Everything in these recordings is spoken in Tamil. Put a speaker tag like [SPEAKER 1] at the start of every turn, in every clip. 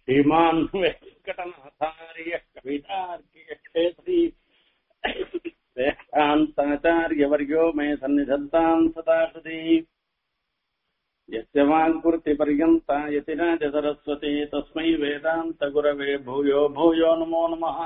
[SPEAKER 1] श्रीमान् वेङ्कटनाथार्य कवितार्किकक्षेत्री वेदान्ताचार्यवर्यो मे सन्निधत्ताम् सदा हृदि यस्य वाङ्कृतिपर्यन्ता यतिराजसरस्वती तस्मै वेदान्तगुरवे भूयो भूयो नमो नमः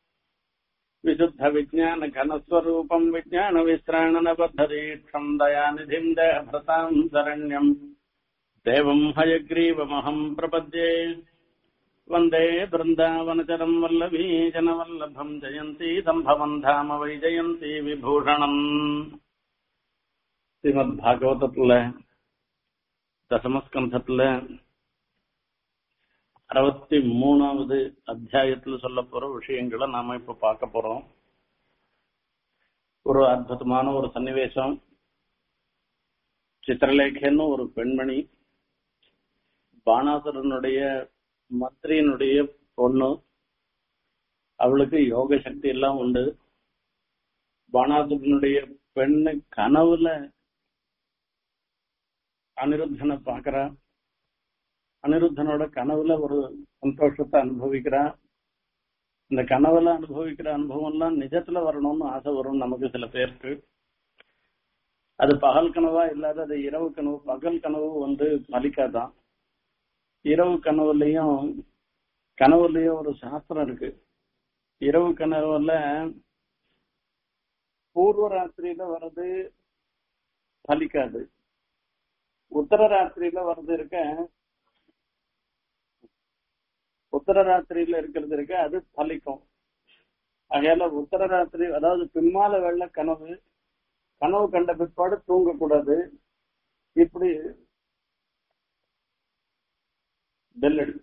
[SPEAKER 1] विशुद्धविज्ञानघनस्वरूपम् विज्ञानविश्राणनबद्धदीक्षम् दयानिधिम् देहभृताम् शरण्यम् देवम् हयग्रीवमहम् प्रपद्ये वन्दे बृन्दावनचरम् वल्लभी जनवल्लभम् जयन्ती सम्भवम् धाम वै जयन्ती விபூஷணம் ஸ்ரீமத் பாகவதத்துல தசமஸ்கந்தத்துல அறுபத்தி மூணாவது அத்தியாயத்துல சொல்ல போற விஷயங்களை நாம இப்ப பார்க்க போறோம் ஒரு அற்புதமான ஒரு சன்னிவேசம் சித்திரலேகன்னு ஒரு பெண்மணி பானாசுரனுடைய மந்திரியினுடைய பொண்ணு அவளுக்கு யோக சக்தி எல்லாம் உண்டு பானாசுரனுடைய பெண்ணு கனவுல அனிருத்தனை பாக்குறா அனிருத்தனோட கனவுல ஒரு சந்தோஷத்தை அனுபவிக்கிறா இந்த கனவுல அனுபவிக்கிற அனுபவம் எல்லாம் நிஜத்துல வரணும்னு ஆசை வரும் நமக்கு சில பேருக்கு அது பகல் கனவா இல்லாத அது இரவு கனவு பகல் கனவு வந்து பலிக்காதான் இரவு கனவுலயும் கனவுலயும் ஒரு சாஸ்திரம் இருக்கு இரவு கனவுல பூர்வ ராத்திரியில வர்றது பலிக்காது உத்தர ராத்திரியில வர்றது இருக்க உத்தர ராத்திரியில இருக்கிறது இருக்க அது பலிக்கும் ஆகையால உத்தர ராத்திரி அதாவது பின்னால வெள்ள கனவு கனவு கண்ட பிற்பாடு தூங்கக்கூடாது இப்படி பெல் அடி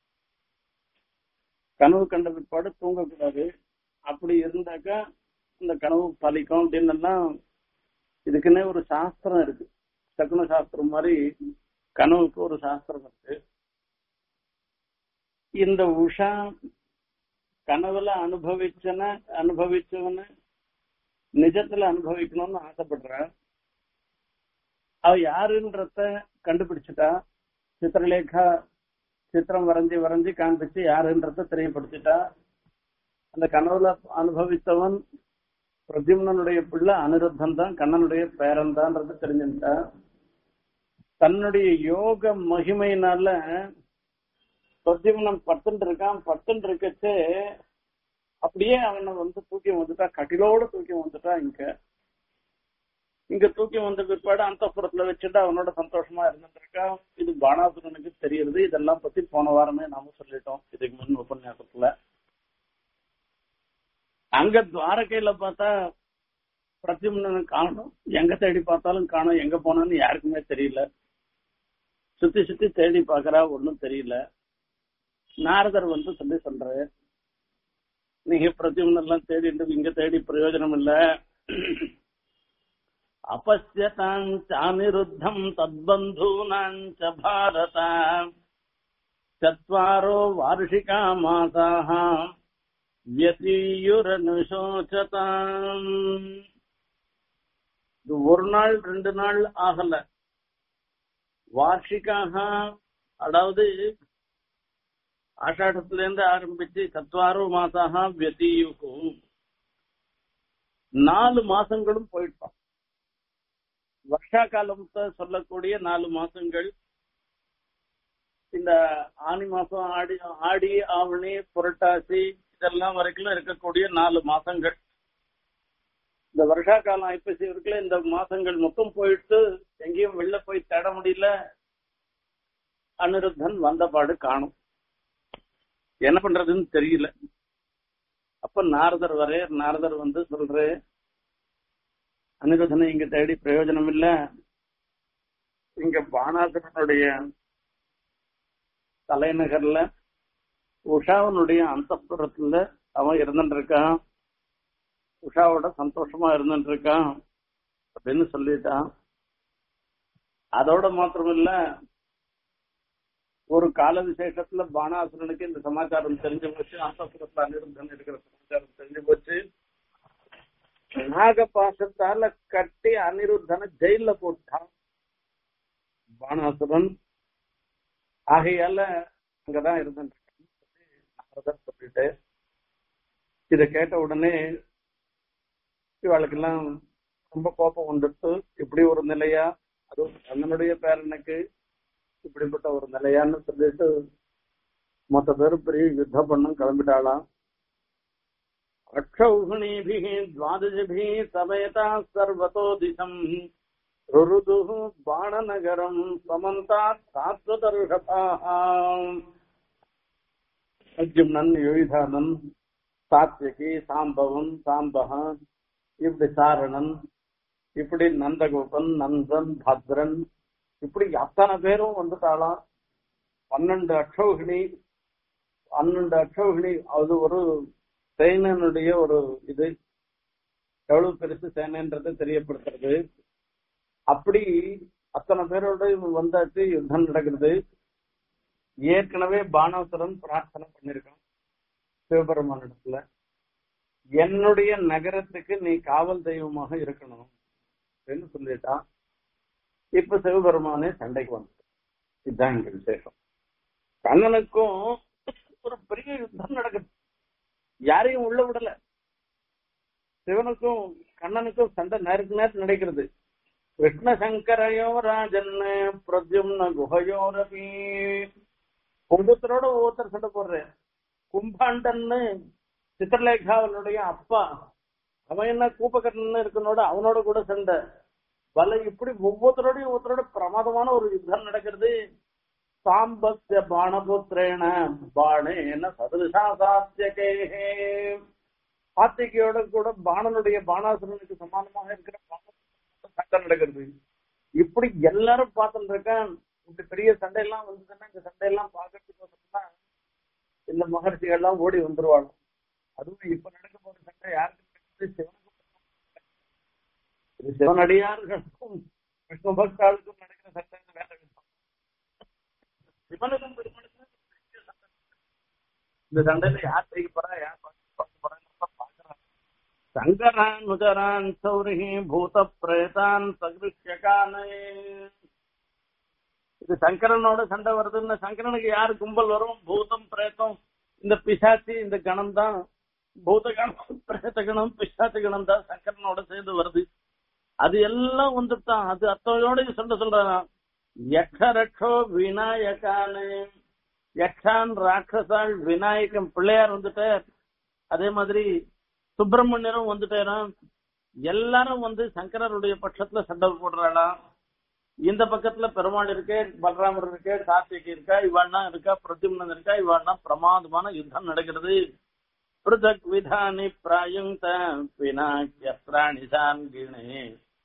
[SPEAKER 1] கனவு கண்ட பிற்பாடு தூங்கக்கூடாது அப்படி இருந்தாக்கா இந்த கனவு பலிக்கும் அப்படின்னு இதுக்குன்னே ஒரு சாஸ்திரம் இருக்கு சகுன சாஸ்திரம் மாதிரி கனவுக்கு ஒரு சாஸ்திரம் இருக்கு இந்த உஷா கனவுல அனுபவிச்சன அனுபவிச்சவன நிஜத்துல அனுபவிக்கணும்னு ஆசைப்படுற அவ யாருன்றத கண்டுபிடிச்சிட்டா சித்திரலேகா சித்திரம் வரைஞ்சி வரைஞ்சி காண்பிச்சு யாருன்றத தெரியப்படுத்திட்டா அந்த கனவுல அனுபவித்தவன் பிரத்யும்னனுடைய பிள்ளை அனிருத்தன் தான் கண்ணனுடைய பேரன் தான்றது தெரிஞ்சுட்டா தன்னுடைய யோக மகிமையினால பிரத்யும்னன் பத்துன்னு இருக்கான் பத்துன்னு இருக்கச்சு அப்படியே அவனை வந்து தூக்கி வந்துட்டா கட்டிலோட தூக்கி வந்துட்டா இங்க இங்க தூக்கி வந்த பிற்பாடு அந்த புறத்துல வச்சுட்டு அவனோட சந்தோஷமா இருந்துருக்கா இது பானாசுரனுக்கு தெரியுது இதெல்லாம் பத்தி போன வாரமே நாம சொல்லிட்டோம் இதுக்கு முன் உபன்யாசத்துல அங்க துவாரகையில பார்த்தா பிரத்யும்னு காணும் எங்க தேடி பார்த்தாலும் காணும் எங்க போனான்னு யாருக்குமே தெரியல சுத்தி சுத்தி தேடி பாக்குறா ஒன்னும் தெரியல நாரதர் வந்து சொல்லி சொல்றாரு நீங்க பிரத்யும்னு எல்லாம் தேடிட்டு இங்க தேடி பிரயோஜனம் இல்ல अपश्यताञ्चानिरुद्धम् तद्बन्धूनाञ्च भारत चत्वारो वार्षिका मासाः व्यतीयुरनुशोचताम् இது ஒரு நாள் ரெண்டு நாள் ஆகல வார்ஷிக்காக அதாவது ஆஷாடத்துல இருந்து ஆரம்பிச்சு சத்வாரோ மாசாக வியதீயுக்கும் நாலு மாசங்களும் போயிட்டோம் வருஷா காலத்தை சொல்லக்கூடிய நாலு மாசங்கள் இந்த ஆனி மாசம் ஆடி ஆடி ஆவணி புரட்டாசி இதெல்லாம் வரைக்கும் இருக்கக்கூடிய நாலு மாசங்கள் இந்த வருஷா காலம் ஐப்பசி இருக்குல்ல இந்த மாசங்கள் மொத்தம் போயிட்டு எங்கேயும் வெளில போய் தேட முடியல அனிருத்தன் வந்தபாடு காணும் என்ன பண்றதுன்னு தெரியல அப்ப நாரதர் வரே நாரதர் வந்து சொல்றே அனிருத்தனை இங்க தேடி பிரயோஜனம் இல்ல இங்க பானாசுரனுடைய தலைநகர்ல உஷாவனுடைய அந்தப்புறத்துல அவன் இருந்துட்டு இருக்கான் உஷாவோட சந்தோஷமா இருந்துட்டு இருக்கான் அப்படின்னு சொல்லிட்டான் அதோட மாத்திரம் இல்ல ஒரு கால விசேஷத்துல பானாசுரனுக்கு இந்த சமாச்சாரம் தெரிஞ்சு போச்சு அந்தப்புறத்துல அனிருத்தன் இருக்கிற சமாச்சாரம் தெரிஞ்சு போச்சு நாக பாசத்தால கட்டி அனிருத்தனை ஜெயில போட்டான் பானாசுரன் ஆகையால அங்கதான் இருந்துட்டு நாரதர் சொல்லிட்டு இத கேட்ட உடனே இவாளுக்கெல்லாம் ரொம்ப கோபம் வந்துட்டு இப்படி ஒரு நிலையா அதுவும் கண்ணனுடைய பேரனுக்கு இப்படிப்பட்ட ஒரு நிலையான்னு சொல்லிட்டு மொத்த பேரும் பெரிய யுத்தம் பண்ணும் கிளம்பிட்டாளாம் அக்ஷௌகுணீபிः द्वादशभिः समेता सर्वतो दिशम् रुरुदुः बाणनगरम् समन्तात् सात्वतर्षभाः அர்ஜுனன் யுவிதானன் சாத்விகி சாம்பவன் சாம்பக இப்படி சாரணன் இப்படி நந்தகோபன் நந்தன் பத்ரன் இப்படி அத்தனை பேரும் வந்துட்டாளாம் பன்னெண்டு அக்ஷௌகிணி பன்னெண்டு அக்ஷௌகிணி அது ஒரு சேனனுடைய ஒரு இது எவ்வளவு பெருசு சேனைன்றது தெரியப்படுத்துறது அப்படி அத்தனை பேரோட வந்தாச்சு யுத்தம் நடக்கிறது ஏற்கனவே பானாசுரன் பிரார்த்தனை பண்ணிருக்கான் சிவபெருமான் இடத்துல என்னுடைய நகரத்துக்கு நீ காவல் தெய்வமாக இருக்கணும் அப்படின்னு சொல்லிட்டான் இப்ப சிவபெருமானே சண்டைக்கு வந்து இதுதான் இங்க விசேஷம் கண்ணனுக்கும் ஒரு பெரிய யுத்தம் நடக்குது யாரையும் உள்ள விடல சிவனுக்கும் கண்ணனுக்கும் சண்டை நேருக்கு நேரம் நடக்கிறது கிருஷ்ண சங்கரையோ ராஜன் பிரத்யும்ன குஹயோரபி ஒவ்வொருத்தரோட ஒவ்வொருத்தர் சண்டை போடுறேன் கும்பாண்டன்னு சித்திரலேகாவனுடைய அப்பா அவன் என்ன கூப்பக்கண்ணன் இருக்கனோட அவனோட கூட சண்டை பல இப்படி ஒவ்வொருத்தரோடையும் ஒவ்வொருத்தரோட பிரமாதமான ஒரு யுத்தம் நடக்கிறது சாம்பஸ்ய பாணபுத்திரேன பாணேன சதுருஷா சாத்தியகே சாத்திகையோட கூட பாணனுடைய பாணாசுரனுக்கு சமானமாக இருக்கிற பாண சண்டை நடக்கிறது இப்படி எல்லாரும் பார்த்துட்டு இருக்கேன் இப்படி பெரிய சண்டையெல்லாம் வந்ததுன்னா இந்த சண்டையெல்லாம் பார்க்கறதுக்கு சொன்னா இந்த மகர்ஷிகள் எல்லாம் ஓடி வந்துருவாங்க அதுவும் இப்ப நடக்க போற சண்டை யாருக்கு நடக்குது சிவனுக்கும் இது சிவனடியார்களுக்கும் விஷ்ணு பக்தாளுக்கும் நடக்கிற சண்டை வேற விதம் சிவனுக்கும் பெருமனுக்கும் பெரிய சண்டை. இந்த சண்டையில யார் செய்ய போறா யார் பார்க்க போறான்னு பாக்குறாங்க சங்கரான் முதரான் சௌரிஹி பூத பிரேதான் சகிருஷ்யகானே இது சங்கரனோட சண்டை வருதுன்னு சங்கரனுக்கு யாரு கும்பல் வரும் பூதம் பிரேத்தம் இந்த பிசாச்சி இந்த கணம் தான் பூத கணம் பிரேத்த கணம் பிசாச்சு கணம் தான் சங்கரனோட சேர்ந்து வருது அது எல்லாம் வந்துட்டான் அது அத்தோட சண்டை சொல்றான் யக்ஷ ரக்ஷோ விநாயகானு யக்ஷான் ராட்சசாள் விநாயகம் பிள்ளையார் வந்துட்டார் அதே மாதிரி சுப்பிரமணியரும் வந்துட்டாராம் எல்லாரும் வந்து சங்கரருடைய பட்சத்துல சண்டை போடுறாளாம் இந்த பக்கத்துல பெருமாள் இருக்கே பலராமர் இருக்கே கார்த்திகை இருக்கா இவாள்னா இருக்கா பிரத்யும்னன் இருக்கா இவாள்னா பிரமாதமான யுத்தம் நடக்கிறது பிருதக் விதானி பிராயுங்க பினாக்கியஸ்திராணி சான்கிணே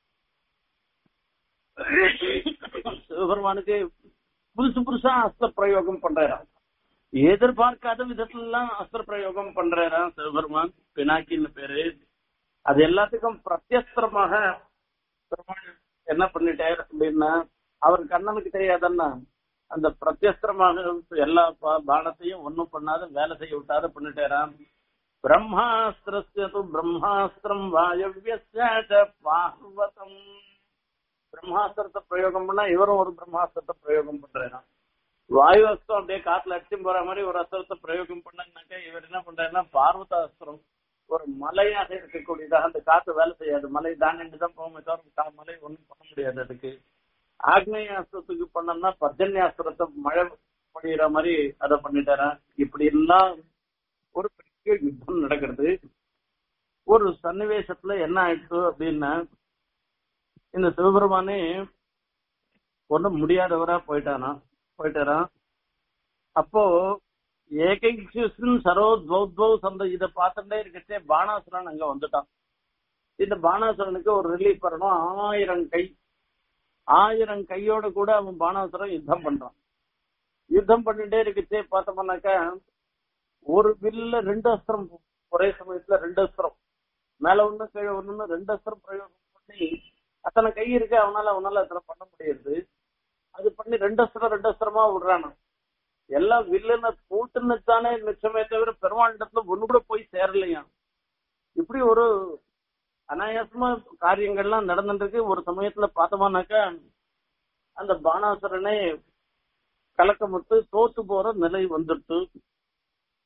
[SPEAKER 1] சிவபெருமானுக்கு புதுசு புதுசா அஸ்திர பிரயோகம் பண்றாராம் எதிர்பார்க்காத விதத்துல எல்லாம் அஸ்திர பிரயோகம் பண்றாராம் சிவபெருமான் பினாக்கின்னு பேரு அது எல்லாத்துக்கும் பிரத்யஸ்திரமாக பெருமாள் என்ன பண்ணிட்டார் அப்படின்னா அவர் கண்ணனுக்கு தெரியாதன்னா அந்த பிரத்யஸ்திரமாக எல்லா பா- பானத்தையும் ஒண்ணும் பண்ணாத வேலை செய்ய விட்டாத பண்ணிட்டாராம் பிரம்மாஸ்திரஸ்ய து பிரம்மாஸ்திரம் வாயவியஸ்ய பார்வதம் பிரம்மாஸ்திரத்தை பிரயோகம் பண்ணா இவரும் ஒரு பிரம்மாஸ்திரத்தை பிரயோகம் பண்றாராம் வாயு அஸ்திரம் அப்படியே காத்துல அடிச்சு போற மாதிரி ஒரு அஸ்திரத்தை பிரயோகம் பண்ணாங்கனாக்கா இவர் என்ன பண்றாருன்னா பார்வத அஸ்திரம் ஒரு மலையாக இருக்கக்கூடியதாக அந்த காத்து வேலை செய்யாது மலை தாண்டிட்டு தான் போகுமே தவிர கா- மலை ஒண்ணும் பண்ண முடியாது அதுக்கு ஆக்னேய அஸ்திரத்துக்கு பண்ணோம்னா பர்ஜன்யாஸ்திரத்தை மழை பொழியிற மாதிரி அதை பண்ணிட்டாராம் இப்படி எல்லாம் ஒரு பெரிய யுத்தம் நடக்கிறது ஒரு சன்னிவேசத்துல என்ன ஆயிடுச்சு அப்படின்னா இந்த சிவபெருமானே ஒண்ணும் முடியாதவரா போயிட்டானா போயிட்டாராம் அப்போ ஏகைசுன் சரோ துவௌத்வௌ சந்த இதை பார்த்துட்டே இருக்கச்சே பானாசுரன் அங்க வந்துட்டான் இந்த பானாசுரனுக்கு ஒரு ரிலீஃப் வரணும் ஆயிரம் கை ஆயிரம் கையோட கூட அவன் பானாசுரன் யுத்தம் பண்றான் யுத்தம் பண்ணிட்டே இருக்கச்சே பார்த்தோம்னாக்கா ஒரு வில்ல ரெண்டு அஸ்திரம் ஒரே சமயத்துல ரெண்டு அஸ்திரம் மேல ஒண்ணு கீழே ஒண்ணு ரெண்டு அஸ்திரம் பிரயோகம் பண்ணி அத்தனை கை இருக்கு அவனால அவனால அத்தனை பண்ண முடியாது அது பண்ணி ரெண்டு அஸ்திரம் ரெண்டு அஸ்திரமா விடுறானா எல்லாம் வில்லுன்னு பூட்டுன்னு தானே மிச்சமே தவிர பெருமாண்டத்துல ஒண்ணு கூட போய் சேரலையா இப்படி ஒரு அனாயாசமா காரியங்கள்லாம் நடந்துட்டு இருக்கு ஒரு சமயத்துல பார்த்தோம்னாக்கா அந்த பானாசுரனே கலக்கமுட்டு தோத்து போற நிலை வந்துட்டு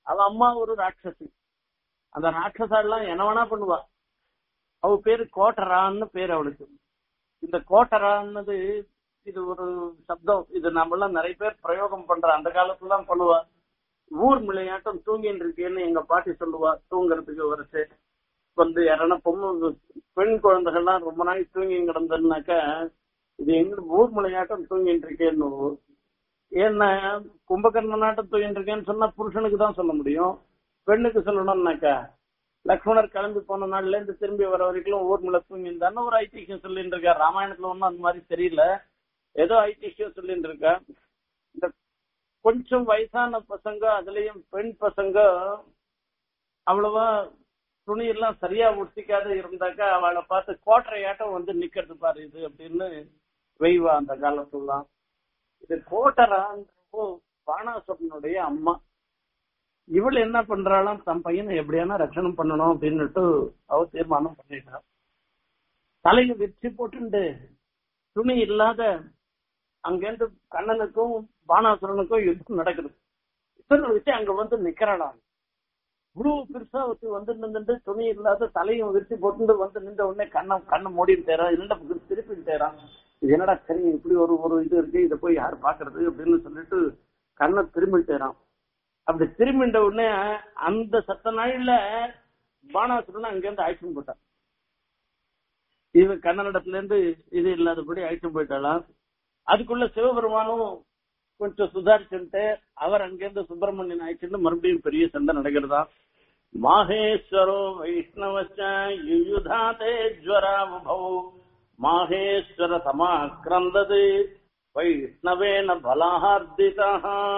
[SPEAKER 1] அவ அம்மா ஒரு ராட்சசி அந்த ராட்சசாலாம் என்ன வேணா பண்ணுவா அவ பேரு கோட்டரான்னு பேர் அவளுக்கு இந்த கோட்டரான்னது இது ஒரு சப்தம் இது நம்ம எல்லாம் நிறைய பேர் பிரயோகம் பண்ற அந்த காலத்துல தான் பண்ணுவா ஊர் விளையாட்டம் தூங்கின்னு இருக்கேன்னு எங்க பாட்டி சொல்லுவா தூங்குறதுக்கு வரிசை வந்து யாரான பொண்ணு பெண் குழந்தைகள்லாம் ரொம்ப நாள் தூங்கி கிடந்ததுனாக்கா இது எங்க ஊர் விளையாட்டம் தூங்கிட்டு இருக்கேன்னு ஏன்னா கும்பகர்ணனாட்டம் தூங்கிட்டு இருக்கேன்னு சொன்னா புருஷனுக்கு தான் சொல்ல முடியும் பெண்ணுக்கு சொல்லணும்னாக்கா லக்ஷ்மணர் கிளம்பி போன நாள்ல இருந்து திரும்பி வர வரைக்கும் ஊர் முளை தூங்கியிருந்தான்னு ஒரு ஐதிஹ்யம் சொல்லிட்டு இருக்கா ராமாயணத்துல ஒன்றும் அந்த மாதிரி தெரியல ஏதோ ஐதிஹ்யம் சொல்லிட்டு இருக்கா இந்த கொஞ்சம் வயசான பசங்க அதுலயும் பெண் பசங்க அவ்வளவா துணி எல்லாம் சரியா உடுத்திக்காத இருந்தாக்கா அவளை பார்த்து கோட்டரையாட்டம் வந்து நிக்கிறது பாரு இது அப்படின்னு வெய்வா அந்த காலத்துலாம் இது கோட்டரான்றப்போ பாணாசுரனுடைய அம்மா இவள் என்ன பண்றாளாம் தன் பையனை எப்படியான ரட்சணம் பண்ணணும் அப்படின்னுட்டு அவ தீர்மானம் பண்ணிட்டான் தலையை வெற்றி போட்டுண்டு துணி இல்லாத அங்கிருந்து கண்ணனுக்கும் பாணாசுரனுக்கும் யுத்தம் நடக்குது யுத்தம் வச்சு அங்க வந்து நிக்கிறாளாம் இவ்வளவு பெருசா வச்சு வந்து நின்று துணி இல்லாத தலையும் விரிச்சு போட்டு வந்து நின்ற உடனே கண்ணை கண்ணை மூடிட்டு தேரான் இரண்ட பக்கம் திருப்பி தேரான் இது என்னடா சரி இப்படி ஒரு ஒரு இது இருக்கு இதை போய் யார் பாக்குறது அப்படின்னு சொல்லிட்டு கண்ணை திரும்பிட்டேறான் அப்படி திரும்பிட்ட உடனே அந்த சத்த நாள்ல பானாசுரன் அங்கிருந்து அழைச்சும் போட்டான் இவ கண்ணனிடத்துல இருந்து இது இல்லாதபடி அழைச்சும் போயிட்டாலாம் அதுக்குள்ள சிவபெருமானும் கொஞ்சம் சுதாரிச்சுட்டு அவர் அங்கிருந்து சுப்பிரமணியன் அழைச்சுட்டு மறுபடியும் பெரிய சண்டை நடக்கிறதா மாஹேஸ்வரோ வைஷ்ணவச்ச யுயுதாதே ஜ்வராவுபௌ மாஹேஸ்வர சமாக்கிரந்தது வைஷ்ணவேன பலாஹார்திதா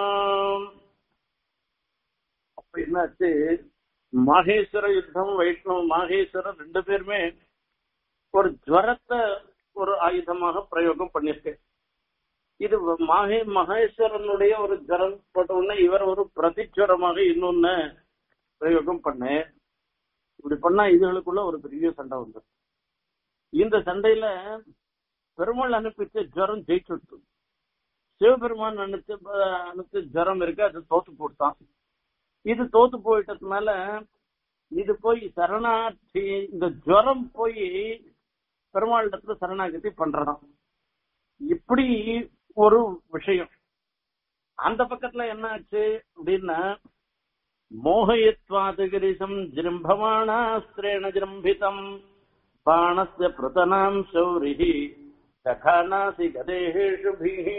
[SPEAKER 1] அப்ப என்னாச்சு மாகேஸ்வர யுத்தம் வைஷ்ணவ மாகேஸ்வரர் ரெண்டு பேருமே ஒரு ஜுவரத்தை ஒரு ஆயுதமாக பிரயோகம் பண்ணிருக்கு இது மாகே மகேஸ்வரனுடைய ஒரு ஜரம் போட்ட உடனே இவர் ஒரு பிரதிஜரமாக இன்னொன்னு பிரயோகம் பண்ணு இப்படி பண்ணா இதுகளுக்குள்ள ஒரு பெரிய சண்டை வந்து இந்த சண்டையில பெருமாள் அனுப்பிச்ச ஜுரம் ஜெயிச்சுட்டு சிவபெருமான் அனுப்பிச்சு அனுப்பிச்ச ஜுரம் இருக்கு அது தோத்து போட்டான் இது தோத்து போயிட்டதுனால இது போய் சரணாட்சி இந்த ஜுரம் போய் பெருமாளிடத்துல சரணாகதி பண்றதாம் இப்படி ஒரு விஷயம் அந்த பக்கத்துல என்ன ஆச்சு அப்படின்னா மோகயத்வாதகிரிசம் ஜிரும்பமானாஸ்திரேண ஜிரும்பிதம் பாணஸ்ய பிரதனாம் சௌரிஹி சகானாசி கதேஷு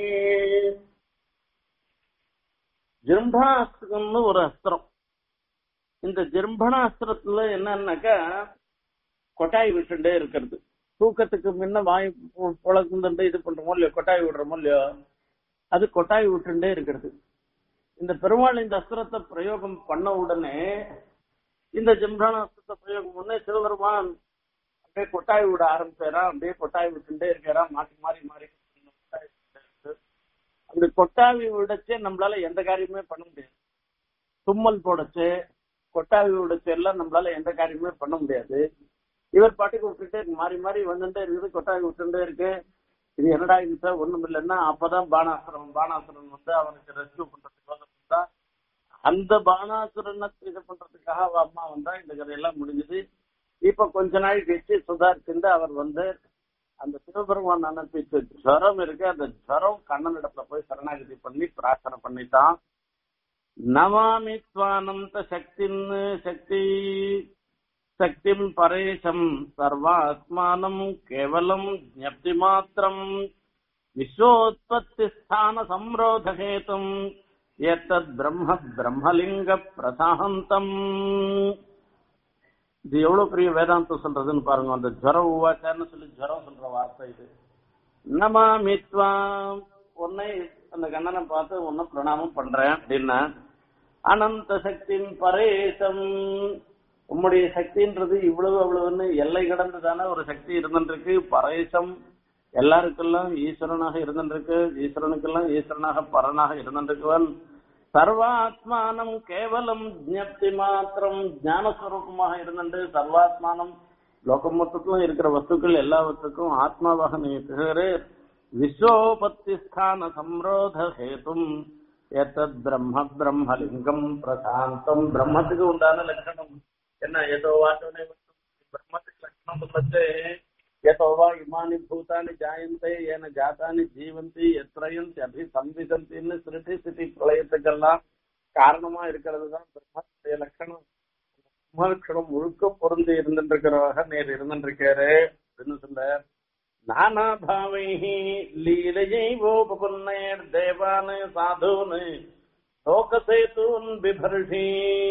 [SPEAKER 1] ஜிரும்பாஸ்திரம்னு ஒரு அஸ்திரம் இந்த ஜிரும்பணாஸ்திரத்துல என்னன்னாக்கா கொட்டாய் விட்டுட்டே இருக்கிறது தூக்கத்துக்கு முன்ன வாய் புழக்குந்துட்டு இது பண்றோமோ இல்லையோ கொட்டாய் விடுறோமோ இல்லையோ அது கொட்டாய் விட்டுட்டே இருக்கிறது இந்த பெருமாள் இந்த அஸ்திரத்தை பிரயோகம் பண்ண உடனே இந்த ஜிம்பானாஸ்திரத்தை பிரயோகம் பண்ண சிவபெருமான் அப்படியே கொட்டாய் விட ஆரம்பிச்சாராம் அப்படியே கொட்டாய் விட்டுட்டே இருக்கிறான் மாற்றி மாறி மாறி அப்படி கொட்டாவி விடச்சே நம்மளால எந்த காரியமே பண்ண முடியாது தும்மல் போடச்சு கொட்டாவி விடச்சு எல்லாம் நம்மளால எந்த காரியமே பண்ண முடியாது இவர் பாட்டுக்கு விட்டுட்டே இருக்கு மாறி மாறி வந்துட்டே இருக்குது கொட்டாவி விட்டுட்டே இருக்கு இது என்னடா இது சார் ஒண்ணும் இல்லைன்னா அப்பதான் பானாசுரம் பானாசுரன் வந்து அவனுக்கு ரெஸ்கியூ பண்றதுக்காக வந்தா அந்த பானாசுரனை இது பண்றதுக்காக அவ அம்மா வந்தா இந்த கதையெல்லாம் முடிஞ்சது இப்ப கொஞ்ச நாள் கழிச்சு சுதாரிச்சுட்டு அவர் வந்து அந்த சிவபெருமான் அனுப்பிச்ச ஜரம் இருக்கு அந்த ஜரம் கண்ணனிடத்துல போய் சரணாகதி பண்ணி பிரார்த்தனை பண்ணிட்டான் நமாமி துவானந்த சக்தின்னு சக்தி சக்திம் பரேசம் சர்வாத்மானம் கேவலம் ஜப்தி மாத்திரம் விஸ்வோத்பத்தி ஸ்தான சம்ரோதஹேதும் ஏத்தத் பிரம்ம பிரம்மலிங்க பிரசாந்தம் இது எவ்வளவு பெரிய வேதாந்தம் சொல்றதுன்னு பாருங்க அந்த ஜரம் உவாச்சார்னு சொல்லி ஜரம் சொல்ற வார்த்தை இது நமாமித்வா உன்னை அந்த கண்ணனை பார்த்து உன்னை பிரணாமம் பண்றேன் அப்படின்னா அனந்த சக்தியின் பரேசம் உம்முடைய சக்தின்றது இவ்வளவு அவ்வளவுன்னு எல்லை கடந்து தானே ஒரு சக்தி இருந்துருக்கு பரேசம் எல்லாருக்கெல்லாம் ஈஸ்வரனாக இருந்துருக்கு ஈஸ்வரனுக்கெல்லாம் ஈஸ்வரனாக பரனாக இருந்துருக்குவன் சர்வாத்மானம் கேவலம் ஜப்தி மாத்திரம் ஞானஸ்வரூபமாக இருந்துட்டு சர்வாத்மானம் லோகம் மொத்தத்திலும் இருக்கிற வஸ்துக்கள் எல்லாவற்றுக்கும் ஆத்மாவாக நீ திகழே விஸ்வோபத்தி ஸ்தான சம்ரோத ஹேதும் ஏத்தத் பிரம்ம பிரம்மலிங்கம் பிரசாந்தம் பிரம்மத்துக்கு உண்டான லட்சணம் என்ன ஏதோ வாட்டோனே பிரம்மத்துக்கு லட்சணம் சொல்லச்சு ஏதோவா இமானி பூதானி ஜாயந்தே ஏன ஜாத்தானி ஜீவந்தி எத்திரயந்தி அபி சம்விதந்தின்னு சிருஷ்டி ஸ்திதி பிரளயத்துக்கெல்லாம் காரணமா இருக்கிறது தான் பிரம்மத்துடைய லட்சணம் பிரம்மலட்சணம் முழுக்க பொருந்து இருந்துருக்கிறவக நேர் இருந்துருக்காரு அப்படின்னு சொல்ல நானா பாவை லீலையோபுன்னேர் தேவான் சாதூன் லோகசேதூன் பிபர்ஷி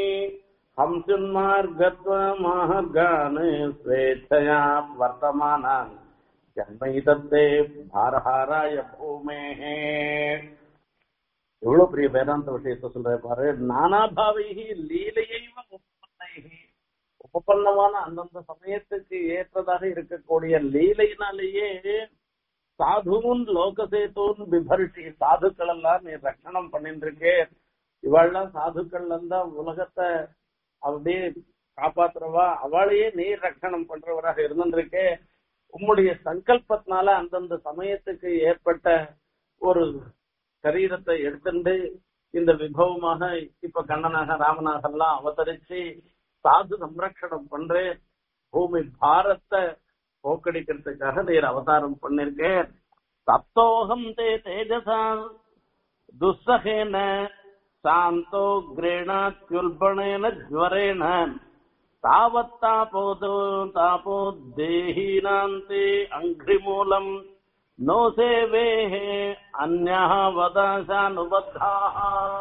[SPEAKER 1] ஹம்சுன்மார்கத்வமார்கான் ஸ்வேச்சயா வர்த்தமானான் ஜன்மைதத்தே பாரஹாராய பூமேஹே எவ்வளவு பெரிய வேதாந்த விஷயத்த சொல்ற பாரு நானாபாவைகி லீலையைவ உபபன்னைகி உபபன்னமான அந்தந்த சமயத்துக்கு ஏற்றதாக இருக்கக்கூடிய லீலையினாலேயே சாதுவும் லோகசேத்தூன் பிபர்ஷி சாதுக்கள் எல்லாம் நீ ரட்சணம் பண்ணிட்டு இருக்கே இவாள்லாம் சாதுக்கள் தான் உலகத்தை அப்படியே காப்பாத்துறவா அவளையே நீ ரட்சணம் பண்றவராக இருந்திருக்கே உம்முடைய சங்கல்பத்தினால அந்தந்த சமயத்துக்கு ஏற்பட்ட ஒரு சரீரத்தை எடுத்துட்டு இந்த விபவமாக இப்ப கண்ணனாக ராமனாக எல்லாம் அவதரிச்சு சாது சம்ரக்ஷணம் பண்றே பூமி பாரத்தை போக்கடிக்கிறதுக்காக நீர் அவதாரம் பண்ணிருக்கேன் சப்தோகம் தே தேஜசா துஸ்ஸகேன சாந்தோ கிரேணாத்யுல்பணேன ஜ்வரேண தாவத்தாபோதோ தாபோ தேஹீனாந்தே அங்கிரிமூலம் நோ சேவேः அந்யः வதாசானுபத்தாः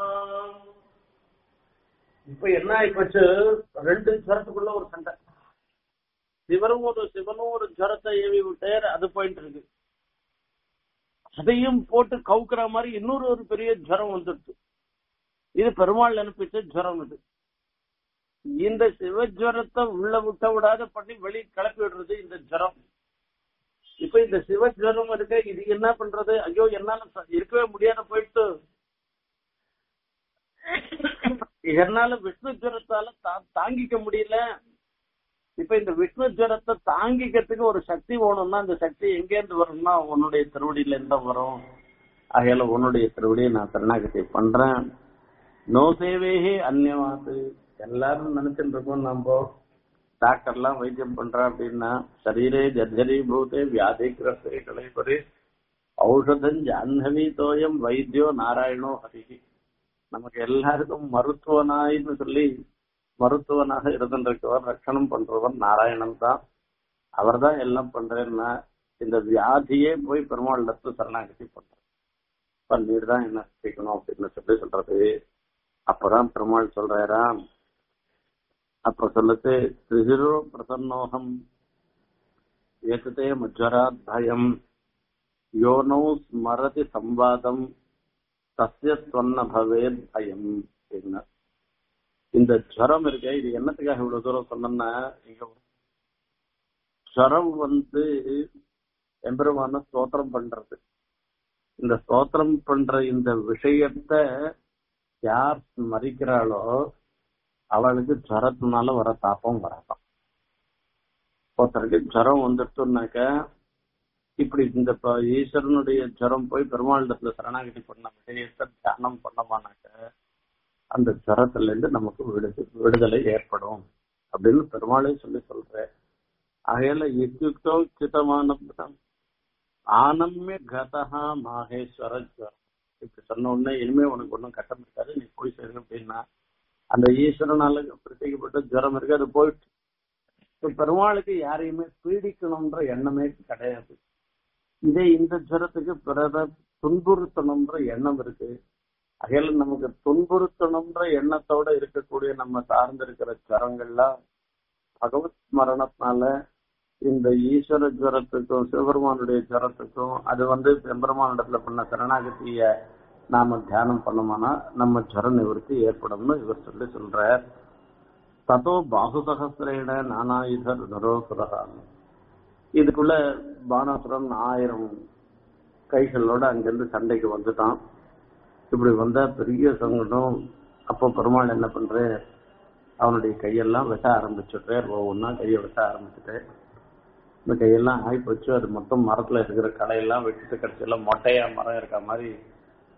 [SPEAKER 1] இப்ப என்ன ஆயிப்போச்சு ரெண்டு ஜரத்துக்குள்ள ஒரு சண்டை சிவரும் ஒரு சிவனும் ஒரு ஜரத்தை ஏவி விட்டார் அது போயிட்டு இருக்கு அதையும் போட்டு கவுக்குற மாதிரி இன்னொரு ஒரு பெரிய ஜரம் வந்துடுச்சு இது பெருமாள் அனுப்பிச்ச ஜரம் இது இந்த சிவஜரத்தை உள்ள விட்ட விடாத பண்ணி வெளியே கிளப்பி விடுறது இந்த ஜரம் இப்ப இந்த சிவஜரம் இருக்க இது என்ன பண்றது ஐயோ என்னால ச- இருக்கவே முடியாத போயிட்டு என்னால விஷ்ணு ஜரத்தால தா- தாங்கிக்க முடியல இப்ப இந்த விஷ்ணு ஜரத்தை தாங்கிக்கிறதுக்கு ஒரு சக்தி வேணும்னா அந்த சக்தி எங்க இருந்து வரும்னா உன்னுடைய திருவடியில இருந்து தான் வரும் ஆகையால உன்னுடைய திருவடியை நான் சரணாகதி பண்றேன் நோ சேவேஹே அந்நியவாது எல்லாரும் நினைச்சுட்டு இருக்கோம் நம்ம டாக்டர்லாம் வைத்தியம் பண்றா அப்படின்னா சரீரே ஜர்ஜரி பூதே வியாதி கிரஸ்தே கலைபரி ஔஷதம் ஜாஹ்னவி தோயம் வைத்தியோ நாராயணோ ஹரிஹி நமக்கு எல்லாருக்கும் மருத்துவனாயின்னு சொல்லி மருத்துவனாக இருந்திருக்கவர் ரட்சணம் பண்றவர் நாராயணன் தான் அவர் தான் எல்லாம் பண்றேன்னா இந்த வியாதியே போய் பெருமாள் இடத்துல சரணாகதி பண்றார் இப்ப நீர் தான் என்ன செய்யணும் அப்படின்னு சொல்லி சொல்றது அப்பதான் பெருமாள் சொல்றாராம் அப்ப சொல்லுது திரிசிரோ பிரசன்னோகம் ஏததே மஜ்வராத் பயம் யோனோ ஸ்மரதி சம்வாதம் தஸ்ய தொன்ன பவேத் பயம் என்ன இந்த ஜுரம் இருக்கே இது என்னத்துக்காக இவ்வளவு தூரம் சொன்னேன்னா இங்க ஜுரம் வந்து எம்பெருமான ஸ்தோத்திரம் பண்றது இந்த ஸ்தோத்திரம் பண்ற இந்த விஷயத்த யார் மறிக்கிறாளோ அவளுக்கு ஜுரத்தினால வர தாப்பம் வராதாம் ஒருத்தருக்கு ஜுரம் வந்துட்டுனாக்க இப்படி இந்த ப- ஈஸ்வரனுடைய ஜுரம் போய் பெருமாளிடத்துல சரணாகதி பண்ண விஷயத்தை தியானம் பண்ணமானாக்க அந்த ஜுரத்துல இருந்து நமக்கு விடுது விடுதலை ஏற்படும் அப்படின்னு பெருமாளே சொல்லி சொல்றேன் ஆகையால யுக்தோ சிதமான ஆனம்ய கதா மாகேஸ்வர ஜுரம் இப்படி சொன்ன உடனே இனிமே உனக்கு ஒன்றும் கட்டம் இருக்காது நீ போய் சேருங்க அப்படின்னா அந்த ஈஸ்வரனால பிரத்யேகப்பட்ட ஜுரம் இருக்கு அது போயிட்டு இப்ப பெருமாளுக்கு யாரையுமே பீடிக்கணும்ன்ற எண்ணமே கிடையாது இதே இந்த ஜுரத்துக்கு பிறத துன்புறுத்தணும்ன்ற எண்ணம் இருக்கு அகையில நமக்கு துன்புறுத்தணும்ன்ற எண்ணத்தோட இருக்கக்கூடிய நம்ம சார்ந்து இருக்கிற ஜரங்கள்லாம் பகவத் ஸ்மரணத்தினால இந்த ஈஸ்வர ஜுரத்துக்கும் சிவபெருமானுடைய ஜுரத்துக்கும் அது வந்து பெருமானிடத்துல பண்ண சரணாகதிய நாம தியானம் பண்ணோம்னா நம்ம ஜுர நிவர்த்தி ஏற்படும்னு இவர் சொல்லி சொல்றார் ததோ பாகுசகசிரேன நானாயுதர் நரோசுரகான் இதுக்குள்ள பானாசுரன் ஆயிரம் கைகளோட அங்கிருந்து சண்டைக்கு வந்துட்டான் இப்படி வந்தா பெரிய சங்கடம் அப்போ பெருமாள் என்ன பண்றார் அவனுடைய கையெல்லாம் வெட்ட ஆரம்பிச்சுட்டார் ஒவ்வொன்றா கையை வெட்ட ஆரம்பிச்சுட்டு இந்த கையெல்லாம் ஆகி போச்சு அது மொத்தம் மரத்துல இருக்கிற களையெல்லாம் வெட்டிட்டு கடைசியெல்லாம் மொட்டையா மரம் இருக்க மாதிரி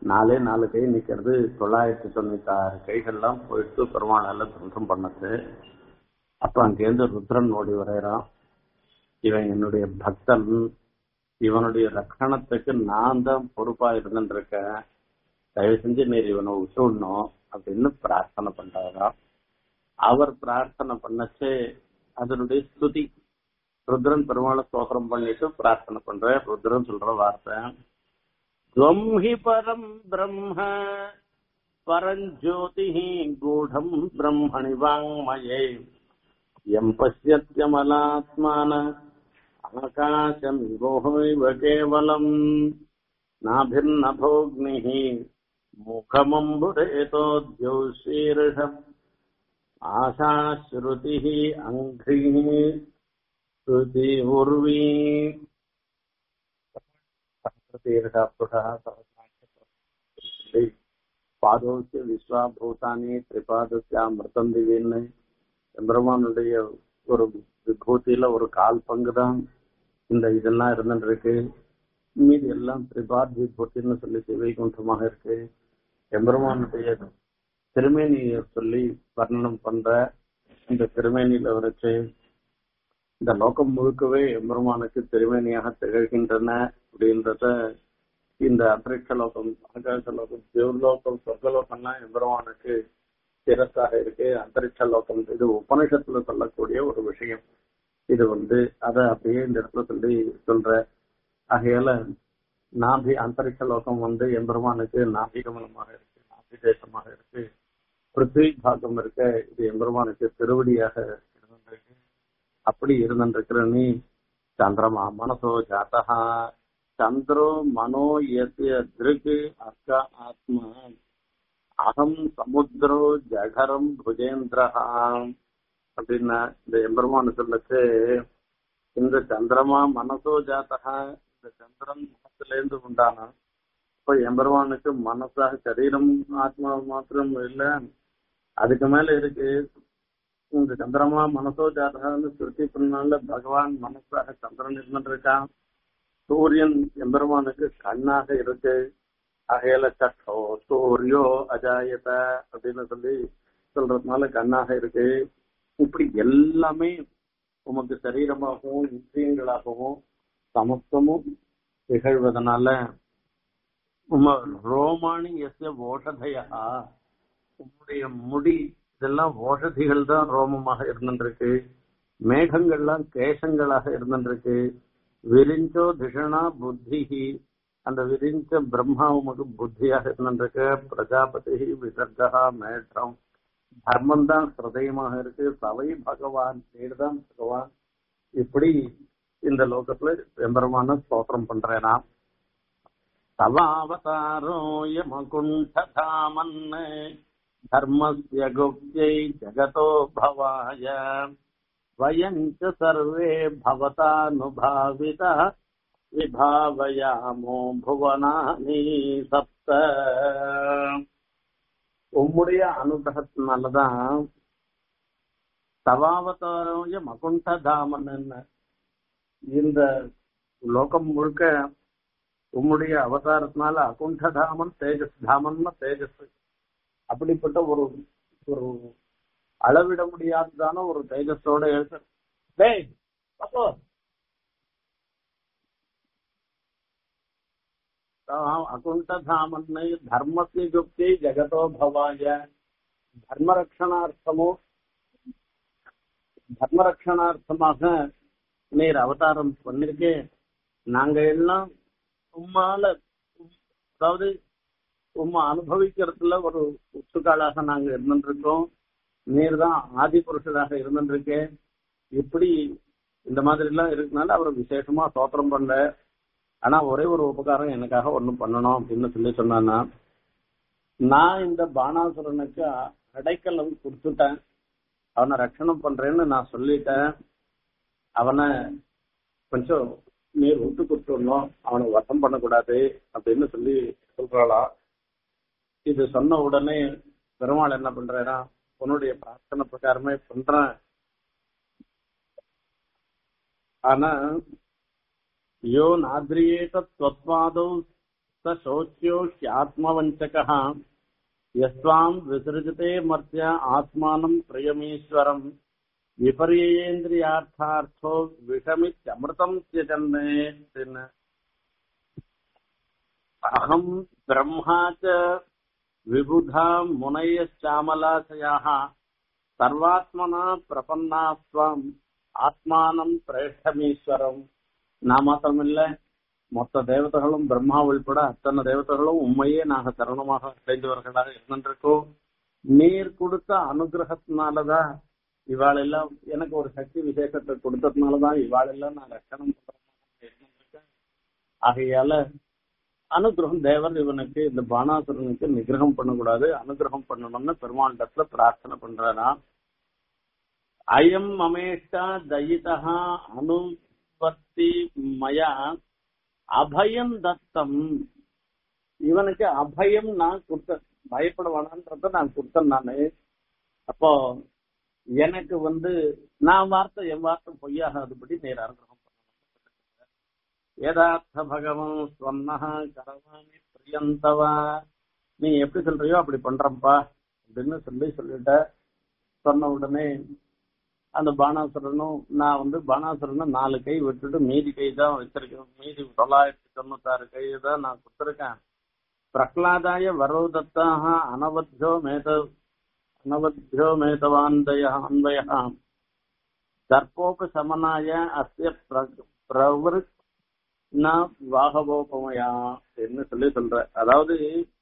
[SPEAKER 1] நாலே நாலு கை நிக்கிறது தொள்ளாயிரத்தி தொண்ணூத்தி ஆறு கைகள்லாம் போயிட்டு பெருமாளால துவம்சம் பண்ணது அப்ப அங்கேருந்து ருத்ரன் ஓடி வரையறான் இவன் என்னுடைய பக்தன் இவனுடைய ரக்கணத்துக்கு நான் தான் பொறுப்பா இருந்துருக்கேன் தயவு செஞ்சு நீர் இவனை விட்டுடணும் அப்படின்னு பிரார்த்தனை பண்றாராம் அவர் பிரார்த்தனை பண்ணச்சே அதனுடைய ஸ்துதி ருத்ரன் பெருமாளை ஸ்தோத்திரம் பண்ணிட்டு பிரார்த்தனை பண்ற ருத்ரன் சொல்ற வார்த்தை துவம் ஹி பரம் பிரம்ம பரஞ்சோதி கூடம் பிரம்மணி வாங்மயே எம் பசியத்யமலாத்மான ஆகாசமிவோஹைவ கேவலம் नाभिर्नभोऽग्निः मुखमम्बुरेतोद्यौशीर्षम् आशाश्रुतिः अङ्घ्रिः श्रुति उर्वी सहस्रतीर्षापुषः सहस्राक्षरः பாதோசிய விஸ்வாபூதானி திரிபாதசியாமிருத்தம் திடீர்னு எம்பெருமானுடைய ஒரு விபூதியில ஒரு கால் பங்கு தான் இந்த இதெல்லாம் இருந்துட்டு இருக்கு மீதி எல்லாம் திரிபாத் விபூத்தின்னு சொல்லி சிவைகுண்டமாக இருக்கு எம்பெருமானுடைய திருமேனியை சொல்லி வர்ணனம் பண்ற இந்த திருமேனியில வரைச்சு இந்த லோகம் முழுக்கவே எம்பெருமானுக்கு திருமேனியாக திகழ்கின்றன அப்படின்றத இந்த அந்தரிக்ஷ லோகம் ஆகாச லோகம் தேவலோகம் சொர்க்கலோகம்லாம் எம்பெருமானுக்கு சிரசாக இருக்கு அந்தரிக்ஷ லோகம் இது உபனிஷத்துல சொல்லக்கூடிய ஒரு விஷயம் இது வந்து அதை அப்படியே இந்த இடத்துல சொல்லி சொல்ற ஆகையால நாபி அந்தரிக்ஷ லோகம் வந்து எம்பெருமானுக்கு நாபிகமனமாக இருக்கு நாபி தேசமாக இருக்கு பிருத்வி பாகம் இருக்க இது எம்பெருமானுக்கு திருவடியாக இருந்திருக்கு அப்படி இருந்திருக்கிற நீ சந்திரமா மனசோ ஜாத்தகா சந்திரோ மனோ எத்திய திருக்கு அர்க்க ஆத்மா அகம் சமுத்திரோ ஜகரம் புஜேந்திரஹா அப்படின்னா இந்த எம்பெருமானு சொல்லச்சு இந்த சந்திரமா மனசோ ஜாத்தகா இந்த சந்திரன் மனசுலேருந்து உண்டானா இப்ப எம்பெருமானுக்கு மனசாக சரீரம் ஆத்மா மாத்திரம் இல்ல அதுக்கு மேல இருக்கு இந்த சந்திரமா மனசோ ஜாதகான்னு சுருத்தி பண்ணால பகவான் மனசாக சந்திரன் இருந்துட்டு இருக்கான் சூரியன் எம்பெருமானுக்கு கண்ணாக இருக்கு அகையில சட்டோ சூரியோ அஜாயத அப்படின்னு சொல்லி சொல்றதுனால கண்ணாக இருக்கு இப்படி எல்லாமே உமக்கு சரீரமாகவும் இந்திரியங்களாகவும் சமஸ்தமும் திகழ்வதனால உம ரோமானி எஸ்ய ஓஷதையா உம்முடைய முடி இதெல்லாம் ஓஷதிகள் தான் ரோமமாக இருந்துருக்கு மேகங்கள்லாம் கேசங்களாக இருந்துருக்கு விரிஞ்சோ திஷணா புத்திஹி அந்த விரிஞ்ச பிரம்மா உமக்கு புத்தியாக இருந்துருக்கு பிரஜாபதி விசர்கா மேற்றம் தர்மம் தான் ஹிருதயமாக இருக்கு சவை பகவான் பேர்தான் பகவான் இப்படி இந்த லோகத்துல எம்பெருமான ஸ்தோத்திரம் பண்றேனா தவாவதாரோ யமகுண்டதாமன் தர்மஸ்ய குப்தியை ஜகதோ பவாய வயஞ்ச சர்வே பவதானுபாவித விபாவயாமோ புவனானி சப்த உம்முடைய அனுகிரகத்தினாலதான் தவாவதாரோய மகுண்டதாமன் இந்த லோகம் முழுக்க உம்முடைய அவதாரத்தினால அகுண்டதாமன் தேஜஸ் தாமன் தேஜஸ் அப்படிப்பட்ட ஒரு ஒரு அளவிட முடியாததான ஒரு தேஜஸோட எழுத்து டேய் அப்போ அகுண்டதாமன்னை தர்மஸ்ய யுக்தி ஜெகதோ பவாய தர்மரக்ஷணார்த்தமோ தர்மரக்ஷணார்த்தமாக நீர் அவதாரம் பண்ணிருக்கே நாங்க எல்லாம் உம்மால அதாவது உம்மை அனுபவிக்கிறதுல ஒரு உத்துக்காளாக நாங்க இருந்துருக்கோம் நீர் தான் ஆதி புருஷராக இருந்துருக்கு இப்படி இந்த மாதிரி எல்லாம் இருக்கனால அவர் விசேஷமா சோத்திரம் பண்ண ஆனா ஒரே ஒரு உபகாரம் எனக்காக ஒண்ணும் பண்ணணும் அப்படின்னு சொல்லி சொன்னான்னா நான் இந்த பானாசுரனுக்கு அடைக்கலம் கொடுத்துட்டேன் அவனை ரட்சணம் பண்றேன்னு நான் சொல்லிட்டேன் அவனை கொஞ்சம் நீர் விட்டு கொடுத்துடணும் அவனை வசம் பண்ணக்கூடாது அப்படின்னு சொல்லி சொல்றாளா இது சொன்ன உடனே பெருமாள் என்ன பண்றேன்னா உன்னுடைய பிரார்த்தனை பிரகாரமே பண்றேன் ஆனா யோ நாத்ரியேத त्वत्पादौ स शोच्योष्यात्मवञ्चकः यस्त्वाम् विसृजते मर्त्य आत्मानम् प्रियमीश्वरम् विपर्ययेन्द्रियार्थार्थो विषमित्यमृतम् त्यजन्मे அப்படின்னு अहम् ब्रह्मा च विबुधा मुनयश्चामलाशयाः सर्वात्मना प्रपन्ना त्वाम् ஆத்மானம் பிரேஷ்டமீஸ்வரம் நான் மாத்திரமில்ல மொத்த தேவதைகளும் பிரம்மா உள்பட அத்தனை தேவதைகளும் உண்மையே நாங்க தருணமாக அடைந்தவர்களாக இருந்திருக்கோம் நீர் கொடுத்த அனுகிரகத்தினாலதான் இவாளெல்லாம் எனக்கு ஒரு சக்தி விசேஷத்தை கொடுத்ததுனாலதான் இவாளெல்லாம் நான் ரட்சணம் பண்றேன் ஆகையால அனுகிரகம் தேவர் இவனுக்கு இந்த பானாசுரனுக்கு நிகிரகம் பண்ணக்கூடாது அனுகிரகம் பண்ணணும்னு பெருமாண்டத்துல பிரார்த்தனை பண்றாரா அயம் மமேஷ்டா தயிதா அனுவர்த்தி மயா அபயம் தத்தம் இவனுக்கு அபயம் நான் கொடுத்த பயப்படுவானான்றத நான் கொடுத்தேன் நானு அப்போ எனக்கு வந்து நான் வார்த்தை என் வார்த்தை பொய்யாகாதபடி நேர் அனுகிரகம் பண்ணணும் ஏதார்த்த பகவன் சொன்னஹா கரவாணி பிரியந்தவா நீ எப்படி சொல்றியோ அப்படி பண்றப்பா அப்படின்னு சொல்லி சொல்லிட்ட சொன்ன உடனே அந்த பானாசுரனும் நான் வந்து பானாசுரனை நாலு கை விட்டுட்டு மீதி கை தான் வச்சிருக்கேன் மீதி தொள்ளாயிரத்தி தொண்ணூத்தாறு கை தான் நான் கொடுத்துருக்கேன் பிரகலாதாய வரோதத்தாக அனவத்தியோ மேத அனவத்தியோ மேதவாந்தய அன்வய தர்ப்போப சமனாய அஸ்ய பிரவரு வாகவோபமயா என்று சொல்லி சொல்ற அதாவது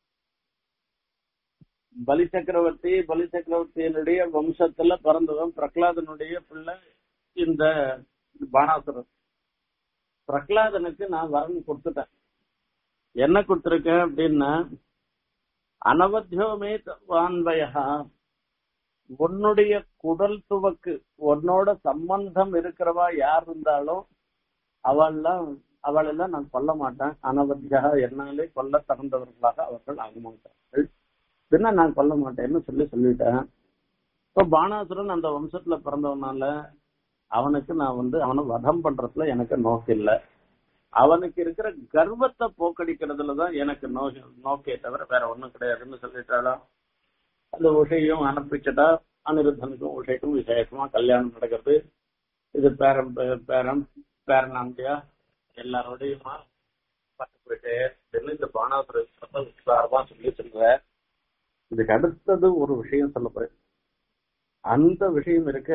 [SPEAKER 1] பலி சக்கரவர்த்தி பலி சக்கரவர்த்தியினுடைய வம்சத்துல பிறந்தவன் பிரகலாதனுடைய பிள்ளை இந்த பானாசுரன் பிரகலாதனுக்கு நான் வரன் கொடுத்துட்டேன் என்ன கொடுத்துருக்கேன் அப்படின்னா அனவத்தியோமே வான்வயா உன்னுடைய குடல் துவக்கு உன்னோட சம்பந்தம் இருக்கிறவா யார் இருந்தாலும் அவள்லாம் அவளெல்லாம் நான் கொல்ல மாட்டேன் அனவத்தியா என்னாலே கொல்ல தகுந்தவர்களாக அவர்கள் ஆக மாட்டார்கள் பின்ன நான் கொல்ல மாட்டேன்னு சொல்லி சொல்லிட்டேன் இப்போ பானாசுரன் அந்த வம்சத்துல பிறந்தவனால அவனுக்கு நான் வந்து அவனை வதம் பண்றதுல எனக்கு நோக்கு இல்லை அவனுக்கு இருக்கிற கர்வத்தை போக்கடிக்கிறதுல தான் எனக்கு நோக்கி நோக்கே தவிர வேற ஒண்ணும் கிடையாதுன்னு சொல்லிட்டாலும் அந்த உஷையும் அனுப்பிச்சுட்டா அனிருத்தனுக்கும் உஷைக்கும் விசேஷமா கல்யாணம் நடக்கிறது இது பேரம் பேரம் பேரனாண்டியா எல்லாரோடையுமா பட்டு போயிட்டு இந்த பானாசுர விசாரமா சொல்லி சொல்ற இதுக்கு அடுத்தது ஒரு விஷயம் சொல்ல போறேன் அந்த விஷயம் இருக்க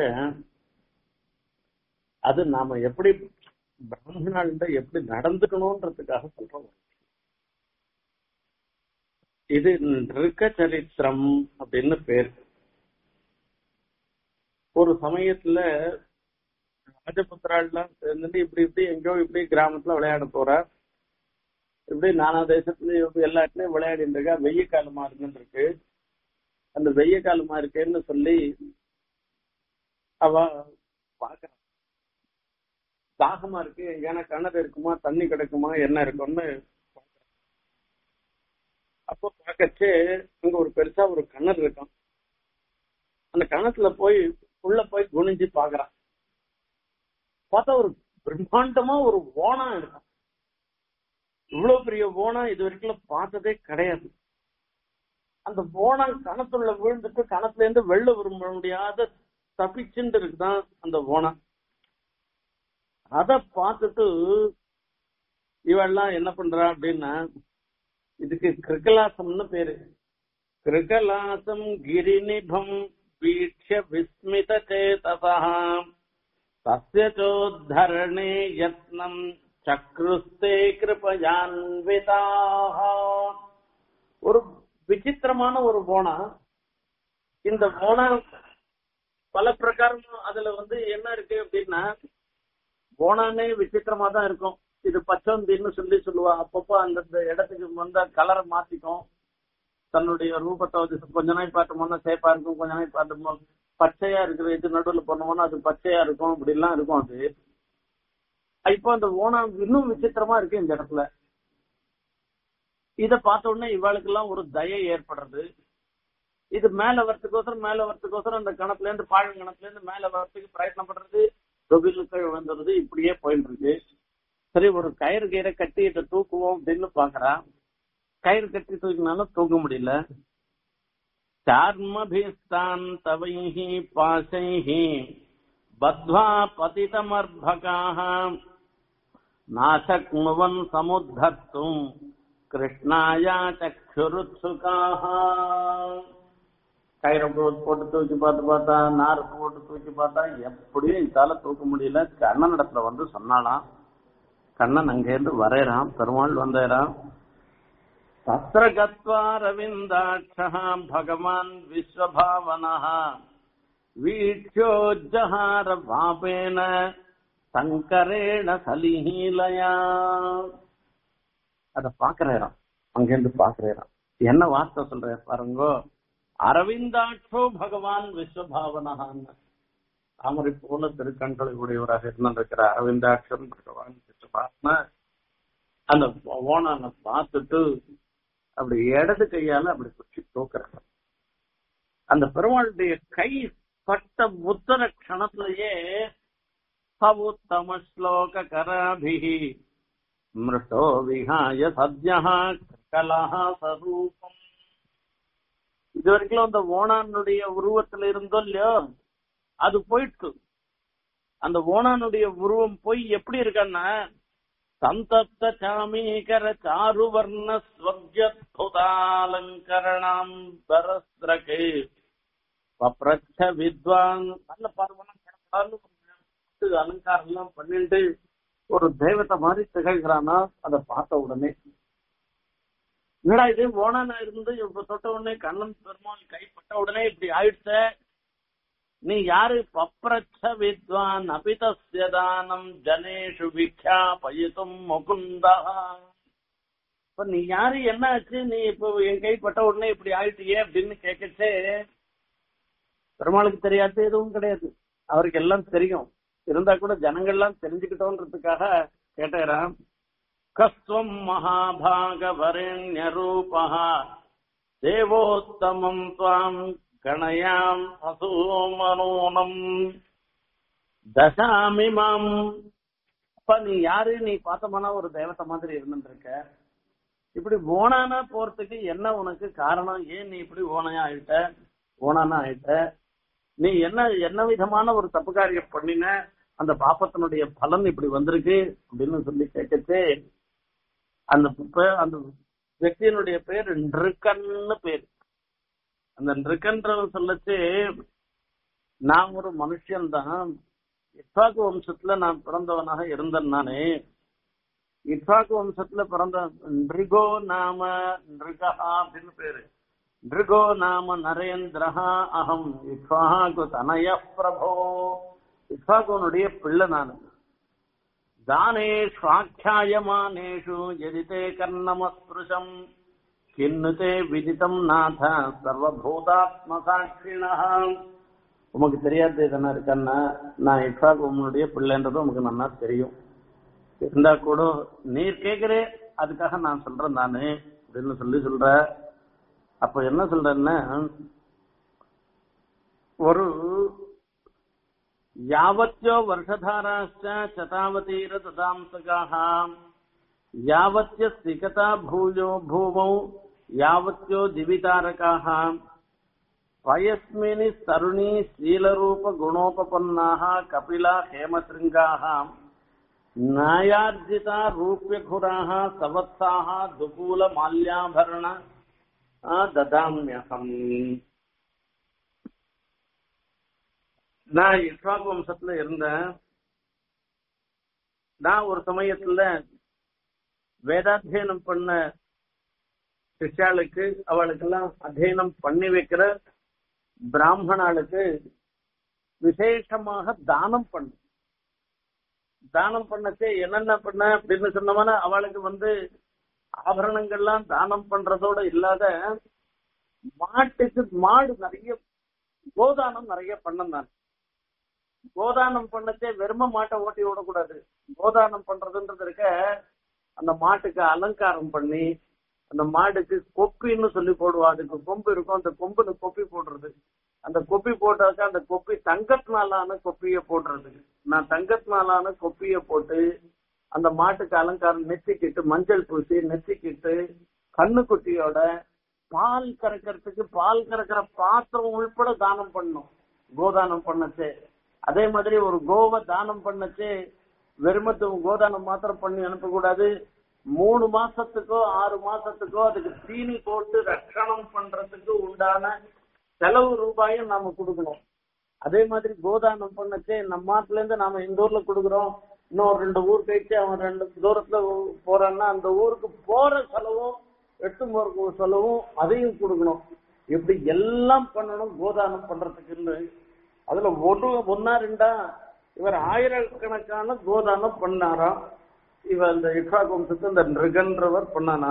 [SPEAKER 1] அது நாம எப்படி பிராமணாள்கிட்ட எப்படி நடந்துக்கணும்ன்றதுக்காக சொல்றோம் இது நிருக்க சரித்திரம் அப்படின்னு பேர் ஒரு சமயத்துல ராஜபுத்திராள்லாம் சேர்ந்துட்டு இப்படி இப்படி எங்கேயோ இப்படி கிராமத்துல விளையாட போற இப்படி நானா தேசத்துலயும் எல்லா இடத்துலயும் விளையாடிட்டு இருக்கா வெய்ய காலமா இருந்துருக்கு அந்த வெய்ய காலமா இருக்கேன்னு சொல்லி அவ பாக்குறான் தாகமா இருக்கு எங்கன்னா கிணறு இருக்குமா தண்ணி கிடைக்குமா என்ன இருக்கும்னு அப்போ பார்க்கச்சு அங்க ஒரு பெருசா ஒரு கிணறு இருக்கும் அந்த கிணத்துல போய் உள்ள போய் குனிஞ்சு பாக்குறான் பார்த்தா ஒரு பிரம்மாண்டமா ஒரு ஓணம் இருக்கும் இவ்வளவு பெரிய ஓணம் இது வரைக்கும் பார்த்ததே கிடையாது அந்த ஓணம் கணத்துல விழுந்துட்டு கணத்துல இருந்து வெளில வர முடியாத தப்பிச்சுட்டு இருக்குதான் அந்த ஓணம் அத பார்த்துட்டு இவெல்லாம் என்ன பண்றா அப்படின்னா இதுக்கு கிருகலாசம்னு பேரு கிருகலாசம் கிரிநிபம் வீட்ச விஸ்மித சேதசா தஸ்ய சோத்தரணே யத்னம் சக்ருஸ்தே கிருபயான்விதாக ஒரு விசித்திரமான ஒரு போனா இந்த போனா பல பிரகாரம் அதுல வந்து என்ன இருக்கு அப்படின்னா போனானே விசித்திரமா தான் இருக்கும் இது பச்சந்தின்னு சொல்லி சொல்லுவா அப்பப்போ அந்தந்த இடத்துக்கு வந்த கலரை மாத்திக்கும் தன்னுடைய ரூபத்தை வந்து கொஞ்ச நாள் பார்த்தோம்னா சேப்பா இருக்கும் கொஞ்ச நாள் பார்த்தோமோ பச்சையா இருக்கிற இது நடுவில் பண்ணோம்னா அது பச்சையா இருக்கும் இப்படி எல்லாம் இருக்கும் அது இப்போ அந்த ஓணம் இன்னும் விசித்திரமா இருக்கு இந்த இடத்துல இத பார்த்த உடனே இவாளுக்கு எல்லாம் ஒரு தயை ஏற்படுறது இது மேல வரத்துக்கோசரம் மேல வரத்துக்கோசரம் அந்த கணத்துல இருந்து பாழங்கணத்துல இருந்து மேல வரத்துக்கு பிரயத்னம் பண்றது தொழிலுக்கு வந்துடுறது இப்படியே போயிட்டு இருக்கு சரி ஒரு கயிறு கயிறை கட்டி இதை தூக்குவோம் அப்படின்னு பாக்குறான் கயிறு கட்டி தூக்கினாலும் தூக்க முடியல சார்மபிஸ்தான் தவைஹி பாசைஹி பத்வா பதிதமர்பகாः நாசக்னுவன் சமுத்தர்த்தும் கிருஷ்ணாயா சக்ஷுருத்சுகாः கயிறை போ- போட்டு தூக்கி பார்த்து பார்த்தா நார் போட்டு தூக்கி பார்த்தா எப்படியும் இதால தூக்க முடியல கண்ணன் இடத்துல வந்து சொன்னாலாம் கண்ணன் அங்கேருந்து வரையறான் பெருமாள் வந்தேறான் தத்திர கத்வா ரவிந்தாட்சः பகவான் விஸ்வபாவனः வீட்சோஜ்ஜஹார பாபேன சங்கரேண சலிஹீலயா அத பாக்குறாராம் அங்கிருந்து பாக்குறாராம் என்ன வார்த்தை சொல்ற பாருங்கோ அரவிந்தாட்சோ பகவான் விஸ்வபாவனகான்னு தாமரை போல திருக்கண்களை உடையவராக இருந்திருக்கிற அரவிந்தாட்சம் பகவான் விஸ்வபாவன அந்த ஓனான பார்த்துட்டு அப்படி இடது கையால அப்படி குச்சி தூக்குறாங்க அந்த பெருமாளுடைய கை பட்ட முத்தர க்ஷணத்திலேயே சவுத்தம ஸ்லோக கராபிஹி மிருஷ்டோ விஹாய சத்யா கலஹா சரூபம் இது வரைக்கும் அந்த ஓணானுடைய உருவத்துல இருந்தோ இல்லையோ அது போயிட்டு அந்த ஓணானுடைய உருவம் போய் எப்படி இருக்கான்னா சந்தப்த சாமீகர சாருவர்ண ஸ்வர்ஜத்புதாலங்கரணாம் பரஸ்திரகே பப்ரச்ச வித்வான் நல்ல பார்வனம் கடப்பாலும் அலங்காரம் எல்லாம் பண்ணிட்டு ஒரு தெய்வத்தை மாதிரி திகழ்கிறானா அதை பார்த்த உடனே என்னடா இது ஓனானா இருந்து இப்ப தொட்ட உடனே கண்ணன் பெருமாள் கைப்பட்ட உடனே இப்படி ஆயிடுச்ச நீ யாரு பப்ரச்ச வித்வான் அபிதஸ்யதானம் ஜனேஷு விக்யா பயித்தும் முகுந்தா இப்ப நீ யாரு என்ன ஆச்சு நீ இப்போ என் கைப்பட்ட உடனே இப்படி ஆயிட்டியே அப்படின்னு கேட்கச்சே பெருமாளுக்கு தெரியாது எதுவும் கிடையாது அவருக்கு எல்லாம் தெரியும் இருந்தா கூட ஜனங்கள்லாம் தெரிஞ்சுக்கிட்டோன்றதுக்காக கேட்டுக்கிறான் கஸ்வம் மகாபாகவரண்ய ரூபா தேவோத்தமம் துவாம் கணயாம் அசூமனூனம் தசாமிமாம் அப்ப நீ யாரு நீ பார்த்தமான ஒரு தேவத்தை மாதிரி இருந்துருக்க இப்படி ஓனானா போறதுக்கு என்ன உனக்கு காரணம் ஏன் நீ இப்படி ஓனையா ஆயிட்ட ஓனானா ஆயிட்ட நீ என்ன என்ன விதமான ஒரு தப்பு காரியம் பண்ணின அந்த பாப்பத்தினுடைய பலன் இப்படி வந்திருக்கு அப்படின்னு சொல்லி கேட்கச்சே அந்த பே- அந்த వ్యక్తిயினுடைய பேர் நிருக்கன்னு பேர் அந்த நிருக்கன்றவன் சொல்லச்சு நான் ஒரு மனுஷன் தான் இட்பாக்கு வம்சத்துல நான் பிறந்தவனாக இருந்தேன் நானே இட்பாக்கு வம்சத்துல பிறந்த நிருகோ நாம நிருகா அப்படின்னு பேரு நிருகோ நாம நரேந்திரஹா அகம் இட்பாகு தனய பிரபோ இட்பாகுனுடைய பிள்ளை நான் தானேஷ்வாக்கியாயமானேஷு எதிதே கர்ணமஸ்பிருஷம் கிண்ணு தே விதிதம் நாத சர்வபூதாத்மசாட்சிணா உமக்கு தெரியாது எதனா இருக்கன்னா நான் இட்பாக் உன்னுடைய பிள்ளைன்றது உமக்கு நல்லா தெரியும் இருந்தா கூட நீர் கேக்குறே அதுக்காக நான் சொல்றேன் நானு அப்படின்னு சொல்லி சொல்ற அப்ப என்ன சொல்றேன்னா ஒரு யாவத்யோ வருஷதாராश्च சதாவதீர ததாம்சகாः யாவத்ய சிகதா பூயோ பூமௌ யாவத்யோ திவிதாரகாः வயஸ்மினி தருணி சீலரூப குணோபபன்னாः கபிலா ஹேமசிருங்காः न्यायार्जिता रूप्यखुराः सवत्साः दुकूल माल्याभरण ददाम्यहम् நான் இஸ்வாக் வம்சத்துல இருந்தேன் நான் ஒரு சமயத்துல வேதாத்தியனம் பண்ண சிஷ்யாளுக்கு அவளுக்கெல்லாம் அத்தியனம் பண்ணி வைக்கிற பிராமணாளுக்கு விசேஷமாக தானம் பண்ண தானம் பண்ணச்சே என்னென்ன பண்ண அப்படின்னு சொன்னோம்னா அவளுக்கு வந்து ஆபரணங்கள்லாம் தானம் பண்றதோட இல்லாத மாட்டுக்கு மாடு நிறைய கோதானம் நிறைய பண்ணேன் நான் கோதானம் பண்ணச்சே வெறும மாட்டை ஓட்டி விடக்கூடாது கோதானம் பண்றதுன்றது இருக்க அந்த மாட்டுக்கு அலங்காரம் பண்ணி அந்த மாடுக்கு கொப்பின்னு சொல்லி போடுவா அதுக்கு கொம்பு இருக்கும் அந்த கொம்புல கொப்பி போடுறது அந்த கொப்பி போட்டாக்க அந்த கொப்பி தங்கத்தினாலான கொப்பிய போடுறது நான் தங்கத்தினாலான கொப்பிய போட்டு அந்த மாட்டுக்கு அலங்காரம் நெத்திக்கிட்டு மஞ்சள் பூசி நெத்திக்கிட்டு கண்ணுக்குட்டியோட பால் கறக்கிறதுக்கு பால் கறக்கிற பாத்திரம் உள்பட தானம் பண்ணும் கோதானம் பண்ணச்சு அதே மாதிரி ஒரு கோவை தானம் பண்ணச்சு வெறுமத்து கோதானம் மாத்திரம் பண்ணி அனுப்பக்கூடாது மூணு மாசத்துக்கோ ஆறு மாசத்துக்கோ அதுக்கு தீனி போட்டு ரட்சணம் பண்றதுக்கு உண்டான செலவு ரூபாயும் நாம கொடுக்கணும் அதே மாதிரி கோதானம் பண்ணச்சே நம்ம நாட்டுல இருந்து நாம இந்த ஊர்ல கொடுக்குறோம் இன்னும் ரெண்டு ஊர் கழிச்சு அவன் ரெண்டு தூரத்துல போறான்னா அந்த ஊருக்கு போற செலவும் எட்டு போற செலவும் அதையும் கொடுக்கணும் இப்படி எல்லாம் பண்ணணும் கோதானம் பண்றதுக்குன்னு அதுல ஒரு ஒன்னா ரெண்டா இவர் ஆயிரக்கணக்கான கோதானம் பண்ணாராம் இவர் இந்த இட்ராக் வம்சத்து இந்த நிருகன்றவர் பண்ணானா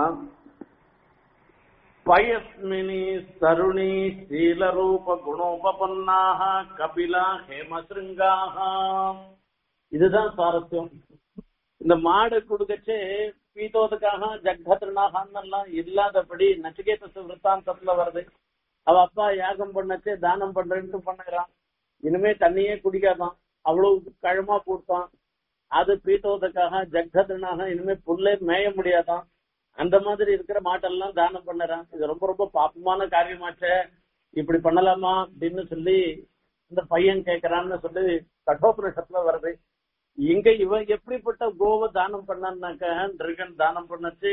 [SPEAKER 1] பயஸ்மினி தருணி சீலரூப குணோபன்னாக கபிலா ஹேமசிருங்காக இதுதான் சுவாரஸ்யம் இந்த மாடு கொடுக்கச்சே பீத்தோதுக்காக ஜக்தத்ருநாகான்னெல்லாம் இல்லாதபடி நச்சிகேத விற்த்தாந்தத்துல வருது அவ அப்பா யாகம் பண்ணச்சே தானம் பண்றேன்ட்டு பண்ணுறான் இனிமே தண்ணியே குடிக்காதான் அவ்வளவு கழமா கொடுத்தான் அது பீத்தோதுக்காக ஜக்தத்ருனாக இனிமே புல்லே மேய முடியாதான் அந்த மாதிரி இருக்கிற மாட்டெல்லாம் தானம் பண்ணுறான் இது ரொம்ப ரொம்ப பாப்பமான காரியமாச்சே இப்படி பண்ணலாமா அப்படின்னு சொல்லி இந்த பையன் கேட்கறான்னு சொல்லி கட்டோபனிஷத்துல வருது இங்க இவன் எப்படிப்பட்ட கோவ தானம் பண்ணான்னாக்க நிருகன் தானம் பண்ணச்சு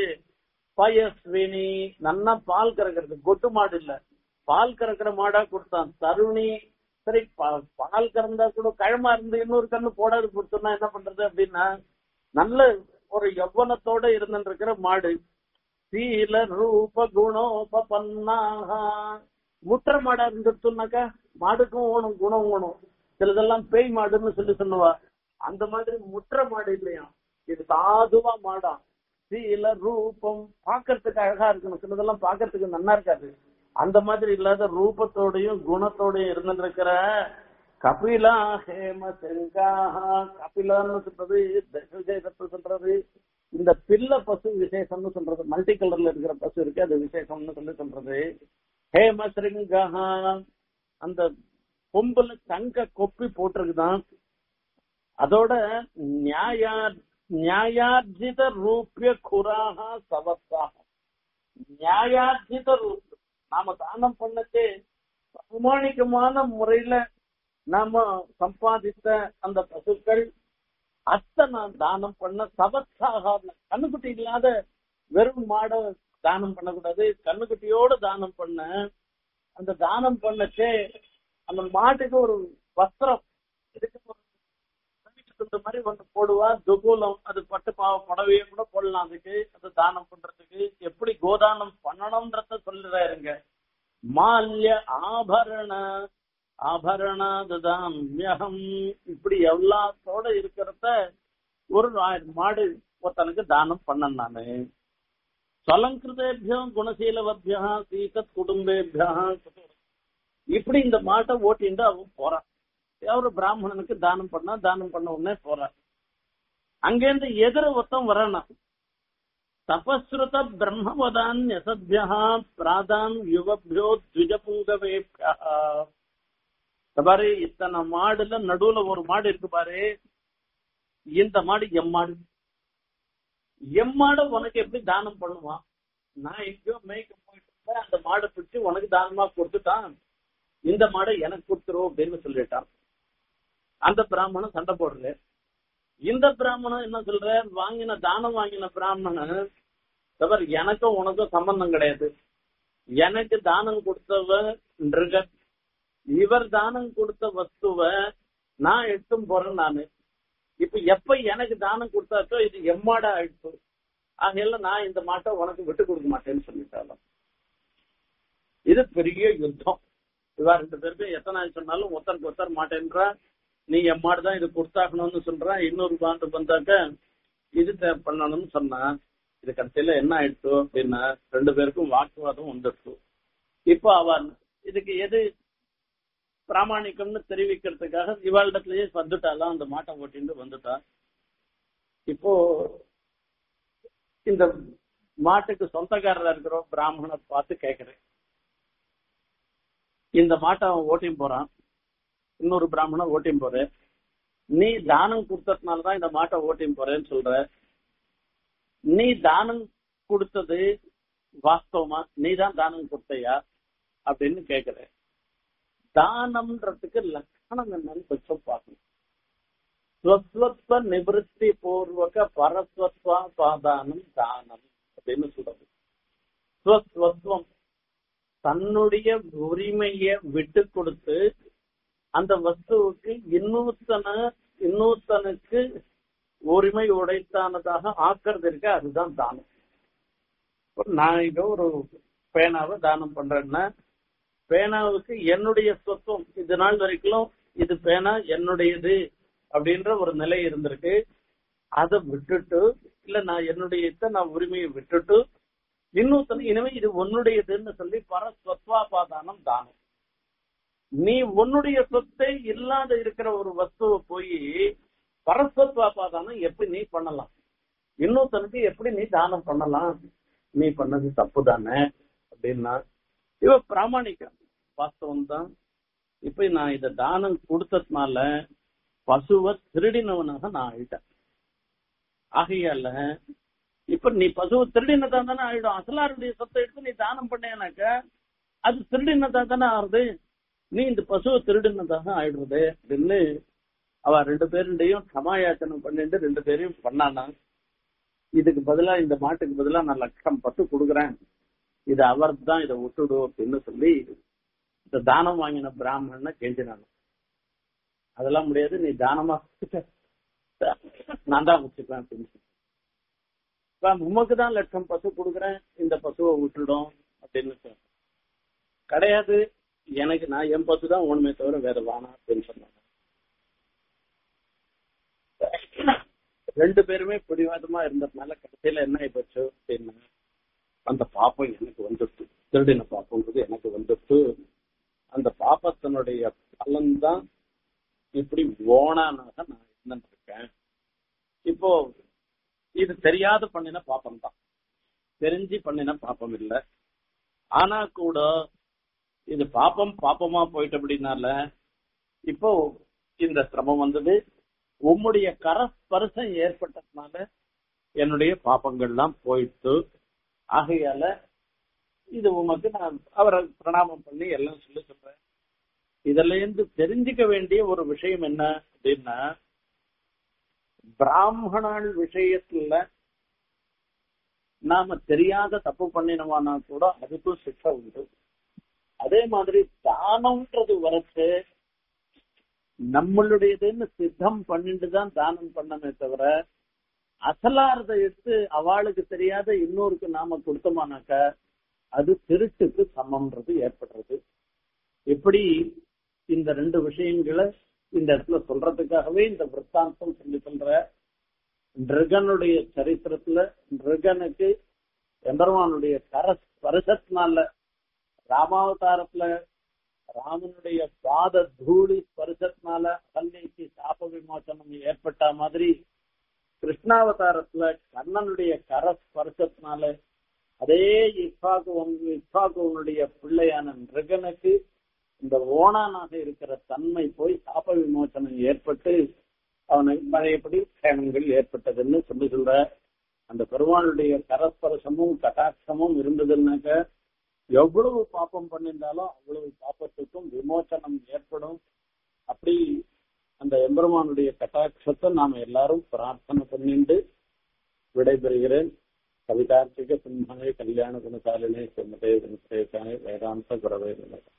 [SPEAKER 1] பயஸ்வினி நன்னா பால் கறக்கிறது கொட்டு மாடு இல்ல பால் கறக்கிற மாடா கொடுத்தான் தருணி சரி பால் கறந்தா கூட கழமா இருந்து இன்னொரு கண்ணு போடாது கொடுத்தோம்னா என்ன பண்றது அப்படின்னா நல்ல ஒரு யௌவனத்தோட இருந்துருக்கிற மாடு சீல ரூப குணோபன்னாக முற்ற மாடா இருந்துட்டுனாக்கா மாடுக்கும் ஓணும் குணம் ஓணும் சிலதெல்லாம் பேய் மாடுன்னு சொல்லி சொல்லுவா அந்த மாதிரி முற்ற மாடு இல்லையா இது சாதுவா மாடா சீல ரூபம் பாக்குறதுக்கு அழகா இருக்கணும் சிலதெல்லாம் பாக்குறதுக்கு நல்லா இருக்காது அந்த மாதிரி இல்லாத ரூபத்தோடையும் குணத்தோடையும் இருந்துருக்கிற கபிலா ஹேம செங்காஹா கபிலான்னு சொல்றது விசேஷத்தை சொல்றது இந்த பில்ல பசு விசேஷம்னு சொல்றது மல்டி கலர்ல இருக்கிற பசு இருக்கு அது விசேஷம்னு சொல்லி சொல்றது ஹேம சிருங்கஹா அந்த கொம்புல தங்க கொப்பி போட்டிருக்குதான் அதோட நியாயா நியாயார்ஜித ரூபிய குராக சவத்தாக நியாயார்ஜித ரூப் நாம தானம் பண்ணச்சே பிரமாணிக்கமான முறையில நாம சம்பாதித்த அந்த பசுக்கள் அத்தை நான் தானம் பண்ண சவத்தாக கண்ணுக்குட்டி இல்லாத வெறும் மாடை தானம் பண்ணக்கூடாது கண்ணுக்குட்டியோட தானம் பண்ண அந்த தானம் பண்ணச்சே அந்த மாட்டுக்கு ஒரு வஸ்திரம் இதுக்கு ஒரு துண்டு மாதிரி ஒன்று போடுவா துகூலம் அது பட்டு பாவ புடவைய கூட போடலாம் அதுக்கு அது தானம் பண்றதுக்கு எப்படி கோதானம் பண்ணணும்ன்றத சொல்லுறாருங்க மால்ய ஆபரண ஆபரணாதுதாமியகம் இப்படி எல்லாத்தோட இருக்கிறத ஒரு மாடு ஒருத்தனுக்கு தானம் பண்ண நானு சலங்கிருதேபியம் குணசீலவத்தியா சீதத் குடும்பேபியா இப்படி இந்த மாட்டை ஓட்டிட்டு அவன் போறான் ஒரு பிராமணனுக்கு தானம் பண்ணா தானம் பண்ண உடனே போறான் அங்கேருந்து எதிர ஒருத்தம் வரணும் தபஸ்ருத பிரம்மவதான் யசத்யா பிராதாம் யுவபியோ த்விஜபுங்கவேபியா பாரு இத்தனை மாடுல நடுவுல ஒரு மாடு இருக்கு பாரு இந்த மாடு எம்மாடு எம்மாடு உனக்கு எப்படி தானம் பண்ணுவான் நான் எங்கேயோ மேய்க்க போயிட்டு இருந்தேன் அந்த மாடை பிடிச்சு உனக்கு தானமா கொடுத்துட்டான் இந்த மாடை எனக்கு கொடுத்துரும் அப்படின்னு சொல்லிட்டான் அந்த பிராமணன் சண்டை போடுற இந்த பிராமணன் என்ன சொல்ற வாங்கின தானம் வாங்கின பிராமணன் தவிர எனக்கும் உனக்கும் சம்பந்தம் கிடையாது எனக்கு தானம் கொடுத்தவ நிருகத் இவர் தானம் கொடுத்த வஸ்துவ நான் எடுத்தும் போறேன் நானு இப்ப எப்ப எனக்கு தானம் கொடுத்தாச்சோ இது எம்மாடா ஆயிடுச்சு ஆகையில நான் இந்த மாட்டை உனக்கு விட்டு கொடுக்க மாட்டேன்னு சொல்லிட்டாலும் இது பெரிய யுத்தம் இவா ரெண்டு பேருக்கும் எத்தனை நாள் சொன்னாலும் ஒருத்தருக்கு ஒருத்தர் மாட்டேன்றா நீ என் மாடு தான் இது கொடுத்தாக்கணும்னு சொல்றான் இன்னொரு பாண்டு வந்தாக்க இது பண்ணணும்னு சொன்னா இது கடைசியில என்ன ஆயிடுச்சு அப்படின்னா ரெண்டு பேருக்கும் வாக்குவாதம் வந்துடுச்சு இப்போ அவன் இதுக்கு எது பிராமணிக்கம்னு தெரிவிக்கிறதுக்காக இவாளிடத்திலேயே வந்துட்டாலாம் அந்த மாட்டை ஓட்டிட்டு வந்துட்டா இப்போ இந்த மாட்டுக்கு சொந்தக்காரரா இருக்கிற பிராமணனை பார்த்து கேட்கிறேன் இந்த மாட்டை அவன் ஓட்டியும் போறான் இன்னொரு பிராமணன் ஓட்டியும் போறேன் நீ தானம் கொடுத்ததுனாலதான் இந்த மாட்டை ஓட்டியும் போறேன்னு சொல்ற நீ தானம் கொடுத்தது வாஸ்தவமா நீ தான் தானம் கொடுத்தையா அப்படின்னு கேக்குறேன் தானம்ன்றதுக்கு லட்சணம் என்னன்னு கொஞ்சம் பார்க்கணும் ஸ்வஸ்வத்வ நிவத்தி பூர்வக பரஸ்வத்வா பாதானம் தானம் அப்படின்னு சொல்றது ஸ்வஸ்வத்வம் தன்னுடைய உரிமைய விட்டு கொடுத்து அந்த வஸ்துவுக்கு இன்னொருத்தன இன்னொருத்தனுக்கு உரிமை உடைத்தானதாக ஆக்குறது இருக்க அதுதான் தானம் நான் இதோ ஒரு பேனாவை தானம் பண்றேன்னா பேனாவுக்கு என்னுடைய சொத்தம் இது நாள் வரைக்கும் இது பேனா என்னுடையது அப்படின்ற ஒரு நிலை இருந்திருக்கு அதை விட்டுட்டு இல்ல நான் என்னுடைய நான் உரிமையை விட்டுட்டு இன்னொருத்தன இனிமே இது உன்னுடையதுன்னு சொல்லி பரஸ்வத்வாபாதானம் தானம் நீ உன்னுடைய சொத்தை இல்லாத இருக்கிற ஒரு வஸ்துவை போய் பரஸ்வத்வாபாதானம் எப்படி நீ பண்ணலாம் இன்னொருத்தனுக்கு எப்படி நீ தானம் பண்ணலாம் நீ பண்ணது தப்பு தானே அப்படின்னா இவ பிராமணிக்கம் வாஸ்தவம் தான் இப்ப நான் இத தானம் கொடுத்ததுனால பசுவை திருடினவனாக நான் ஆயிட்டேன் ஆகையால இப்ப நீ பசுவை திருடினதா தானே ஆயிடும் அசலாருடைய சொத்தை எடுத்து நீ தானம் பண்ணேனாக்க அது திருடினதா தானே ஆறுது நீ இந்த பசுவை திருடினதாக ஆயிடுறது அப்படின்னு அவ ரெண்டு பேருடையும் சமாயாச்சனை பண்ணிட்டு ரெண்டு பேரையும் பண்ணானா இதுக்கு பதிலா இந்த மாட்டுக்கு பதிலா நான் லட்சம் பசு கொடுக்குறேன் இது அவர் தான் இதை விட்டுடு அப்படின்னு சொல்லி இந்த தானம் வாங்கின பிராமணனை கெஞ்சினாங்க அதெல்லாம் முடியாது நீ தானமா நான் தான் வச்சுப்பேன் அப்படின்னு சொல்லி உமக்கு தான் லட்சம் பசு கொடுக்குறேன் இந்த பசுவை விட்டுடும் அப்படின்னு சொன்ன கிடையாது எனக்கு நான் என் பசு தான் ஒண்ணுமே தவிர வேற வேணாம் அப்படின்னு சொன்னாங்க ரெண்டு பேருமே பிடிவாதமா இருந்ததுனால கடைசியில என்ன ஆயிப்போச்சு அப்படின்னா அந்த பாப்பம் எனக்கு வந்துடுச்சு திருடின பாப்பங்கிறது எனக்கு வந்துடுச்சு அந்த பாப்பத்தினுடைய பலன்தான் இப்படி ஓனானாக நான் இருந்துருக்கேன் இப்போ இது தெரியாத பண்ணின பாப்பம் தான் தெரிஞ்சு பண்ணின பாப்பம் இல்ல ஆனா கூட இது பாப்பம் பாப்பமா போயிட்டு அப்படின்னால இப்போ இந்த சிரமம் வந்தது உம்முடைய கரஸ்பர்சம் ஏற்பட்டதுனால என்னுடைய பாப்பங்கள்லாம் போயிட்டு ஆகையால இது உமக்கு நான் அவரை பிரணாமம் பண்ணி எல்லாம் சொல்லி சொல்றேன் இதுல இருந்து தெரிஞ்சுக்க வேண்டிய ஒரு விஷயம் என்ன அப்படின்னா பிராமணாள் விஷயத்துல நாம தெரியாத தப்பு பண்ணினவானா கூட அதுக்கும் சிக்ஷை உண்டு அதே மாதிரி தானம்ன்றது வரச்சு நம்மளுடையதுன்னு சித்தம் பண்ணிட்டு தான் தானம் பண்ணமே தவிர அசலாரத எடுத்து அவளுக்கு தெரியாத இன்னொருக்கு நாம கொடுத்தோமானாக்க அது திருட்டுக்கு சமம்ன்றது ஏற்படுறது எப்படி இந்த ரெண்டு விஷயங்களை இந்த இடத்துல சொல்றதுக்காகவே இந்த விற்த்தாந்தம் சொல்லி சொல்ற நிருகனுடைய சரித்திரத்துல நிருகனுக்கு எம்பெருமானுடைய கர ஸ்பர்சத்தினால ராமாவதாரத்துல ராமனுடைய பாத தூளி ஸ்பர்சத்தினால அகல்யைக்கு சாப விமோசனம் ஏற்பட்ட மாதிரி கிருஷ்ணாவதாரத்துல கண்ணனுடைய கர ஸ்பர்சத்தினால அதே இப்பாக்கு இப்பாக்குவனுடைய பிள்ளையான நிருகனுக்கு இந்த ஓனானாக இருக்கிற தன்மை போய் சாப விமோசனம் ஏற்பட்டு அவனுக்கு பழையபடி சேனங்கள் ஏற்பட்டதுன்னு சொல்லி சொல்ற அந்த பெருமாளுடைய கரஸ்பரசமும் கட்டாட்சமும் இருந்ததுன்னாக்க எவ்வளவு பாப்பம் பண்ணியிருந்தாலும் அவ்வளவு பாப்பத்துக்கும் விமோசனம் ஏற்படும் அப்படி அந்த எம்பெருமானுடைய கட்டாட்சத்தை நாம எல்லாரும் பிரார்த்தனை பண்ணிட்டு விடைபெறுகிறேன் கவிதார்த்திக சிம்ஹாய கல்யாண குணசாலினே சுமதே வேதாந்த குரவே